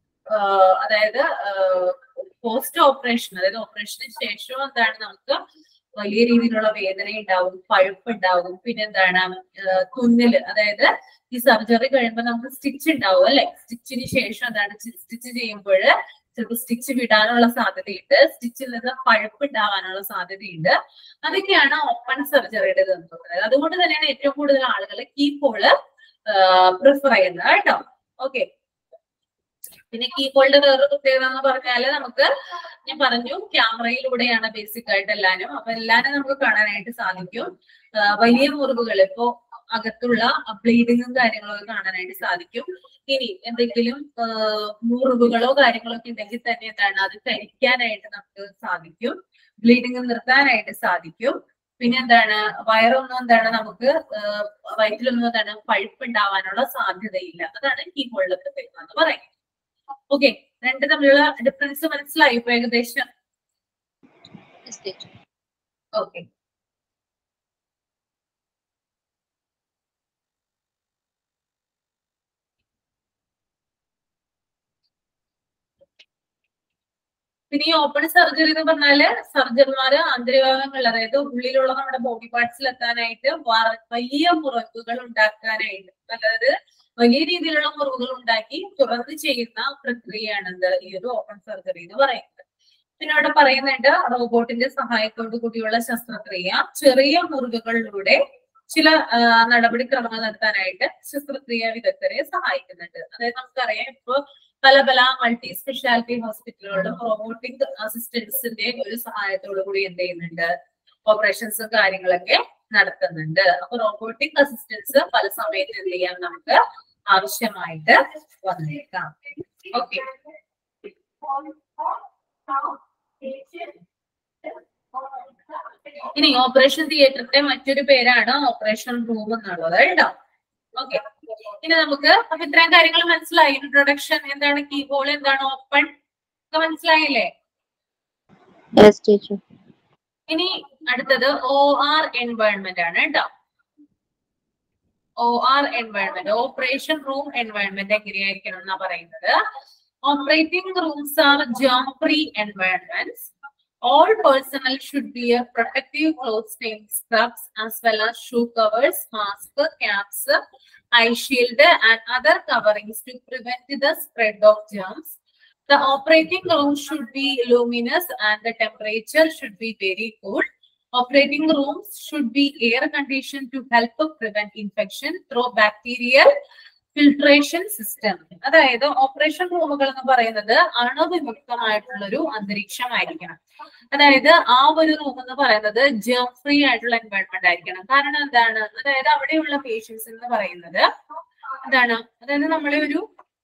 ആഹ് അതായത് പോസ്റ്റ് ഓപ്പറേഷൻ അതായത് ഓപ്പറേഷന് ശേഷം എന്താണ് നമുക്ക് വലിയ രീതിയിലുള്ള വേദന ഉണ്ടാവും പഴുപ്പ് ഉണ്ടാവും പിന്നെന്താണ് ആഹ് തുന്നല് അതായത് ഈ സർജറി കഴിയുമ്പോൾ നമുക്ക് സ്റ്റിച്ച് ഉണ്ടാവും അല്ലെ സ്റ്റിച്ചിന് ശേഷം എന്താണ് സ്റ്റിച്ച് ചെയ്യുമ്പോൾ ചിലപ്പോൾ സ്റ്റിച്ച് വിടാനുള്ള സാധ്യതയുണ്ട് സ്റ്റിച്ചിൽ നിന്ന് പഴുപ്പ് ഉണ്ടാവാനുള്ള സാധ്യതയുണ്ട് അതൊക്കെയാണ് ഓപ്പൺ സർജറിയുടെ എന്ന് പറയുന്നത് അതുകൊണ്ട് തന്നെയാണ് ഏറ്റവും കൂടുതൽ ആളുകൾ കീ ഹോള് പ്രിഫർ ചെയ്യുന്നത് കേട്ടോ ഓക്കെ പിന്നെ കീ ഹോളിന്റെ വേറൊരു പ്രത്യേകത എന്ന് പറഞ്ഞാല് നമുക്ക് ഞാൻ പറഞ്ഞു ക്യാമറയിലൂടെയാണ് ബേസിക് ആയിട്ട് എല്ലാനും അപ്പൊ എല്ലാനും നമുക്ക് കാണാനായിട്ട് സാധിക്കും ആ, വലിയ മുറിവുകൾ ഇപ്പോ അകത്തുള്ള ബ്ലീഡിങ്ങും കാര്യങ്ങളും ഒക്കെ കാണാനായിട്ട് സാധിക്കും ഇനി എന്തെങ്കിലും ആ, മുറിവുകളോ കാര്യങ്ങളോ ഒക്കെ ഉണ്ടെങ്കിൽ തന്നെ എന്താണ് അത് കരിക്കാനായിട്ട് നമുക്ക് സാധിക്കും ബ്ലീഡിങ് നിർത്താനായിട്ട് സാധിക്കും പിന്നെ എന്താണ് വയറൊന്നും എന്താണ് നമുക്ക് ആ, വയറ്റിലൊന്നും എന്താണ് പഴുപ്പ് ഉണ്ടാവാനുള്ള സാധ്യതയില്ല അതാണ് ഈ ഹോളിലെ പ്രത്യേകത എന്ന് പറയുന്നത് ഓക്കെ രണ്ട് തമ്മിലുള്ള ഡിഫറൻസ് മനസ്സിലായി ഇപ്പൊ ഏകദേശം Yes, teacher. ഓക്കെ പിന്നെ ഈ ഓപ്പൺ സർജറി എന്ന് പറഞ്ഞാല് സർജന്മാര് ആന്തരികഭാഗങ്ങൾ അതായത് ഉള്ളിലുള്ള നമ്മുടെ ബോഡി പാർട്സിൽ എത്താനായിട്ട് വ- വലിയ മുറിവുകൾ ഉണ്ടാക്കാനായിട്ട് അതായത് വലിയ രീതിയിലുള്ള മുറിവുകൾ ഉണ്ടാക്കി തുറന്ന് ചെയ്യുന്ന പ്രക്രിയയാണ് എന്ത് ഈ ഒരു ഓപ്പൺ സർജറി എന്ന് പറയുന്നത് പിന്നെ അവിടെ പറയുന്നുണ്ട് റോബോട്ടിന്റെ സഹായത്തോടു കൂടിയുള്ള ശസ്ത്രക്രിയ ചെറിയ മുറിവുകളിലൂടെ ചില ആ, നടപടിക്രമങ്ങൾ നടത്താനായിട്ട് ശസ്ത്രക്രിയ വിദഗ്ധരെ സഹായിക്കുന്നുണ്ട് അതായത് നമുക്കറിയാം ഇപ്പൊ പല പല മൾട്ടി സ്പെഷ്യാലിറ്റി ഹോസ്പിറ്റലുകളിലും റോബോട്ടിക് അസിസ്റ്റൻസിന്റെ ഒരു സഹായത്തോടു കൂടി എന്ത് ചെയ്യുന്നുണ്ട് ഓപ്പറേഷൻസും കാര്യങ്ങളൊക്കെ നടത്തുന്നുണ്ട് അപ്പൊ റോബോട്ടിക് അസിസ്റ്റൻസ് പല സമയത്ത് എന്ത് ചെയ്യാം നമുക്ക് ആവശ്യമായിട്ട് വന്നേക്കാം ഓക്കെ ഇനി ഓപ്പറേഷൻ തിയേറ്ററിന്റെ മറ്റൊരു പേരാണ് ഓപ്പറേഷൻ റൂം എന്നുള്ളത് കേട്ടോ ഓക്കെ ഇനി നമുക്ക് അപ്പൊ ഇത്രയും കാര്യങ്ങൾ മനസ്സിലായി ഇൻട്രൊഡക്ഷൻ എന്താണ് കീബോർഡ് എന്താണ് ഓപ്പൺ ഒക്കെ മനസ്സിലായില്ലേ യെസ് ടീച്ചർ ഇനി അടുത്തത് ഒ ആർ എൻവയൺമെന്റ് ആണ് കേട്ടോ O R environment operation room environment എങ്ങനെയായിരിക്കണം എന്നാ പറയുന്നത് operating rooms are germ free environments All personnel should wear protective clothes named scrubs as well as shoe covers, mask, caps, eye shield, and other coverings to prevent the spread of germs. The operating room should be luminous and the temperature should be very cool. Operating rooms should be air conditioned to help prevent infection through bacterial filtration system അതായത് ഓപ്പറേഷൻ റൂമുകൾ എന്ന് പറയുന്നത് അണുവിമുക്തമായിട്ടുള്ള ഒരു അന്തരീക്ഷമായിരിക്കണം അതായത് ആ ഒരു റൂം എന്ന് പറയുന്നത് ജേം ഫ്രീ ആയിട്ടുള്ള എൻവയോൺമെന്റ് ആയിരിക്കണം കാരണം എന്താണ് അതായത് അവിടെയുള്ള പേഷ്യൻസ് എന്ന് പറയുന്നത് എന്താണ് അതായത് നമ്മളെ ഒരു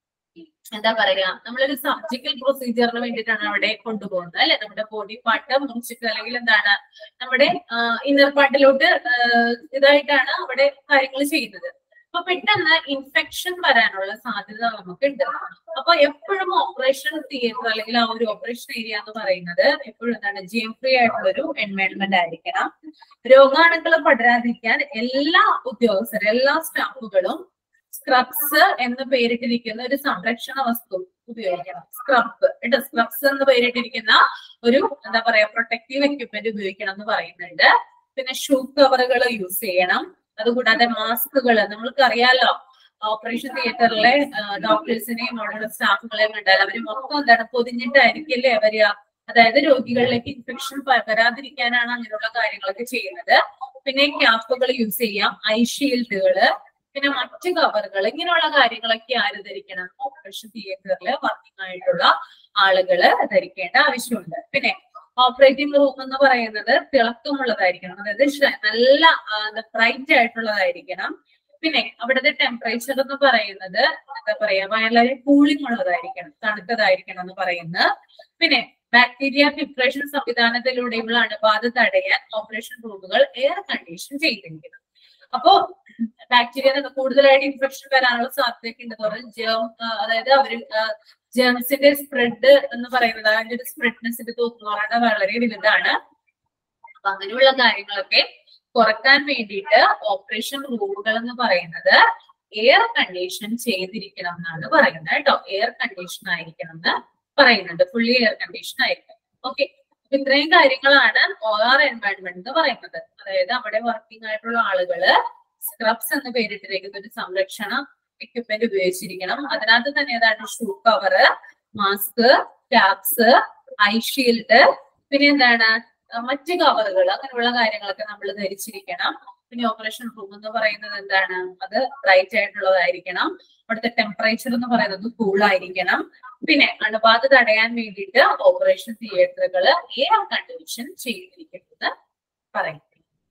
എന്താ പറയാ നമ്മളൊരു സർജിക്കൽ പ്രൊസീജിയറിന് വേണ്ടിയിട്ടാണ് അവിടെ കൊണ്ടുപോകുന്നത് അല്ലെ നമ്മുടെ ബോഡി പാർട്ട് മുറിച്ചിട്ട് അല്ലെങ്കിൽ എന്താണ് നമ്മുടെ ഇന്നർ പാർട്ടിലോട്ട് ഇതായിട്ടാണ് അവിടെ കാര്യങ്ങൾ ചെയ്യുന്നത് അപ്പൊ പെട്ടെന്ന് ഇൻഫെക്ഷൻ വരാനുള്ള സാധ്യത നമുക്കുണ്ട് അപ്പൊ എപ്പോഴും ഓപ്പറേഷൻ തിയേറ്റർ അല്ലെങ്കിൽ ആ ഒരു ഓപ്പറേഷൻ ഏരിയ എന്ന് പറയുന്നത് എപ്പോഴും എന്താണ് ജിയം ഫ്രീ ആയിട്ടുള്ള ഒരു എൻവയൺമെന്റ് ആയിരിക്കണം രോഗാണുക്കൾ പടരാതിരിക്കാൻ എല്ലാ ഉദ്യോഗസ്ഥരും എല്ലാ സ്റ്റാഫുകളും സ്ക്രബ്സ് എന്ന് പേരിട്ടിരിക്കുന്ന ഒരു സംരക്ഷണ വസ്തു ഉപയോഗിക്കണം സ്ക്രബ് കേട്ടോ സ്ക്രബ്സ് എന്ന് പേരിട്ടിരിക്കുന്ന ഒരു എന്താ പറയാ പ്രൊട്ടക്റ്റീവ് എക്യുപ്മെന്റ് ഉപയോഗിക്കണം എന്ന് പറയുന്നുണ്ട് പിന്നെ ഷൂ കവറുകൾ യൂസ് ചെയ്യണം അതുകൂടാതെ മാസ്കുകൾ നമ്മൾക്ക് അറിയാലോ ഓപ്പറേഷൻ തിയേറ്ററിലെ ഡോക്ടേഴ്സിനെയും അവിടെയുള്ള സ്റ്റാഫുകളെയും കണ്ടാൽ അവര് മൊത്തം എന്താണ് പൊതിഞ്ഞിട്ടായിരിക്കില്ലേ വരിക അതായത് രോഗികളിലേക്ക് ഇൻഫെക്ഷൻ പകരാതിരിക്കാനാണ് അങ്ങനെയുള്ള കാര്യങ്ങളൊക്കെ ചെയ്യുന്നത് പിന്നെ ക്യാപ്പുകൾ യൂസ് ചെയ്യാം ഐ ഷീൽഡുകള് പിന്നെ മറ്റ് കവറുകൾ ഇങ്ങനെയുള്ള കാര്യങ്ങളൊക്കെ ആര് ധരിക്കണം ഓപ്പറേഷൻ തിയേറ്ററിൽ വർക്കിംഗ് ആയിട്ടുള്ള ആളുകള് ധരിക്കേണ്ട ആവശ്യമുണ്ട് പിന്നെ ഓപ്പറേറ്റിംഗ് റൂം എന്ന് പറയുന്നത് തിളക്കമുള്ളതായിരിക്കണം അതായത് ശ- നല്ല ബ്രൈറ്റ് ആയിട്ടുള്ളതായിരിക്കണം പിന്നെ അവിടുത്തെ ടെമ്പറേച്ചർ എന്ന് പറയുന്നത് എന്താ പറയാ വളരെ കൂളിംഗ് ഉള്ളതായിരിക്കണം തണുത്തതായിരിക്കണം എന്ന് പറയുന്നത് പിന്നെ ബാക്ടീരിയ ഫിൽട്രേഷൻ സംവിധാനത്തിലൂടെയുള്ള അണുബാധ തടയാൻ ഓപ്പറേഷൻ റൂമുകൾ എയർ കണ്ടീഷൻ ചെയ്തിരിക്കുന്നു അപ്പോ ബാക്ടീരിയ കൂടുതലായിട്ട് ഇൻഫെക്ഷൻ വരാനുള്ള സാധ്യതയൊക്കെ ഉണ്ട് പറഞ്ഞാൽ ജേം അതായത് അവര് ജേംസിന്റെ സ്പ്രെഡ് എന്ന് പറയുന്നത് അതിന്റെ ഒരു സ്പ്രെഡ്നെസിന്റെ തോന്നുന്നത് വളരെ വലുതാണ് അപ്പൊ അങ്ങനെയുള്ള കാര്യങ്ങളൊക്കെ കുറക്കാൻ വേണ്ടിയിട്ട് ഓപ്പറേഷൻ റൂമുകൾ എന്ന് പറയുന്നത് എയർ കണ്ടീഷൻ ചെയ്തിരിക്കണം എന്നാണ് പറയുന്നത് കേട്ടോ എയർ കണ്ടീഷൻ ആയിരിക്കണം എന്ന് പറയുന്നുണ്ട് ഫുള്ളി എയർ കണ്ടീഷൻ ആയിരിക്കണം ഓക്കെ ഇത്രയും കാര്യങ്ങളാണ് ഒ ആർ എൻവയൺമെന്റ് എന്ന് പറയുന്നത് അതായത് അവിടെ വർക്കിംഗ് ആയിട്ടുള്ള ആളുകള് സ്ക്രബ്സ് എന്ന് പേരിട്ടിരിക്കുന്ന ഒരു സംരക്ഷണ എക്യുപ്മെന്റ് ഉപയോഗിച്ചിരിക്കണം അതിനകത്ത് തന്നെ ഏതാണ് shoe cover mask caps eye shield പിന്നെ എന്താണ് അഹ് മറ്റ് കവറുകൾ അങ്ങനെയുള്ള കാര്യങ്ങളൊക്കെ നമ്മൾ ധരിച്ചിരിക്കണം പിന്നെ ഓപ്പറേഷൻ റൂം എന്ന് പറയുന്നത് എന്താണ് അത് ബ്രൈറ്റ് ആയിട്ടുള്ളതായിരിക്കണം അവിടുത്തെ ടെമ്പറേച്ചർ എന്ന് പറയുന്നത് കൂൾ ആയിരിക്കണം പിന്നെ അണുബാധ തടയാൻ വേണ്ടിയിട്ട് ഓപ്പറേഷൻ തിയേറ്ററുകൾ എയർ കണ്ടീഷൻ ചെയ്തിരിക്കുന്നത് പറയുന്നു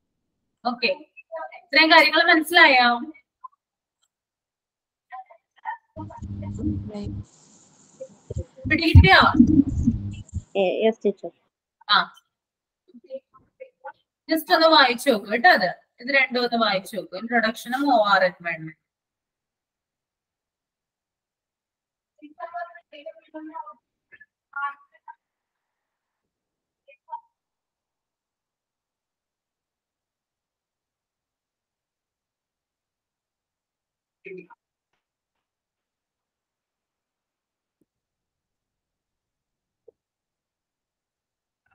ഓക്കെ ഇത്രയും കാര്യങ്ങൾ മനസ്സിലായോ പിടികിട്ടിയോ യെസ് ടീച്ചർ ആ ജസ്റ്റ് ഒന്ന് വായിച്ചു നോക്കൂ കേട്ടോ അത് ഇത് രണ്ടും ഒന്ന് വായിച്ചു നോക്കൂ ഇൻട്രൊഡക്ഷനും ഒ ആർ എൻവയൺമെന്റ്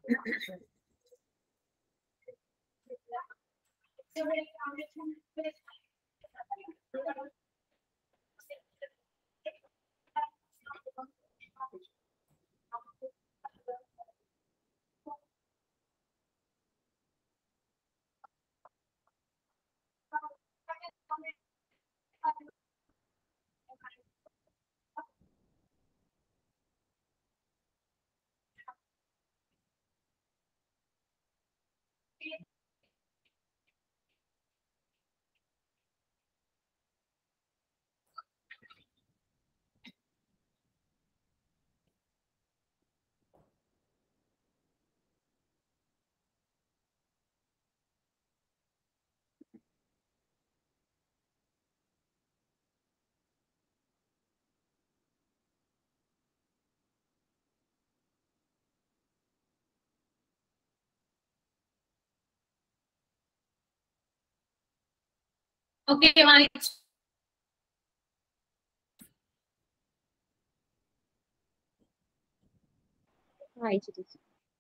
ഓക്കെ വായിച്ചു വായിച്ചു ടീച്ചർ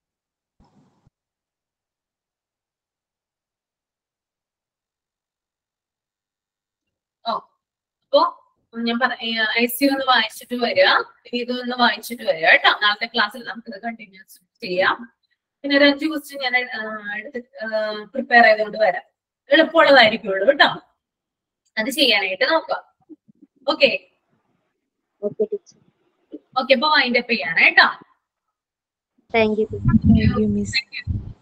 ഓ അപ്പോ ഞാൻ ഐ സി ഒന്ന് വായിച്ചിട്ട് വരിക ഇനി ഇതൊന്ന് വായിച്ചിട്ട് വരിക കേട്ടോ നാളത്തെ ക്ലാസ്സിൽ നമുക്ക് കണ്ടിന്യൂസ് ചെയ്യാം പിന്നെ ഒരു അഞ്ച് ക്വസ്റ്റ്യൻ ഞാൻ ആ, എടുത്ത് പ്രിപ്പയർ ചെയ്തുകൊണ്ട് വരാം എളുപ്പമുള്ളതായിരിക്കുള്ളൂ കേട്ടോ അത് ചെയ്യാനായിട്ട് നോക്കാം ഓക്കെ ഓക്കെ ടീച്ചർ ഓക്കെ അപ്പൊ വൈൻഡ് അപ്പ് ചെയ്യാണ് കേട്ടോ thank you teacher Thank you, Miss. Thank you.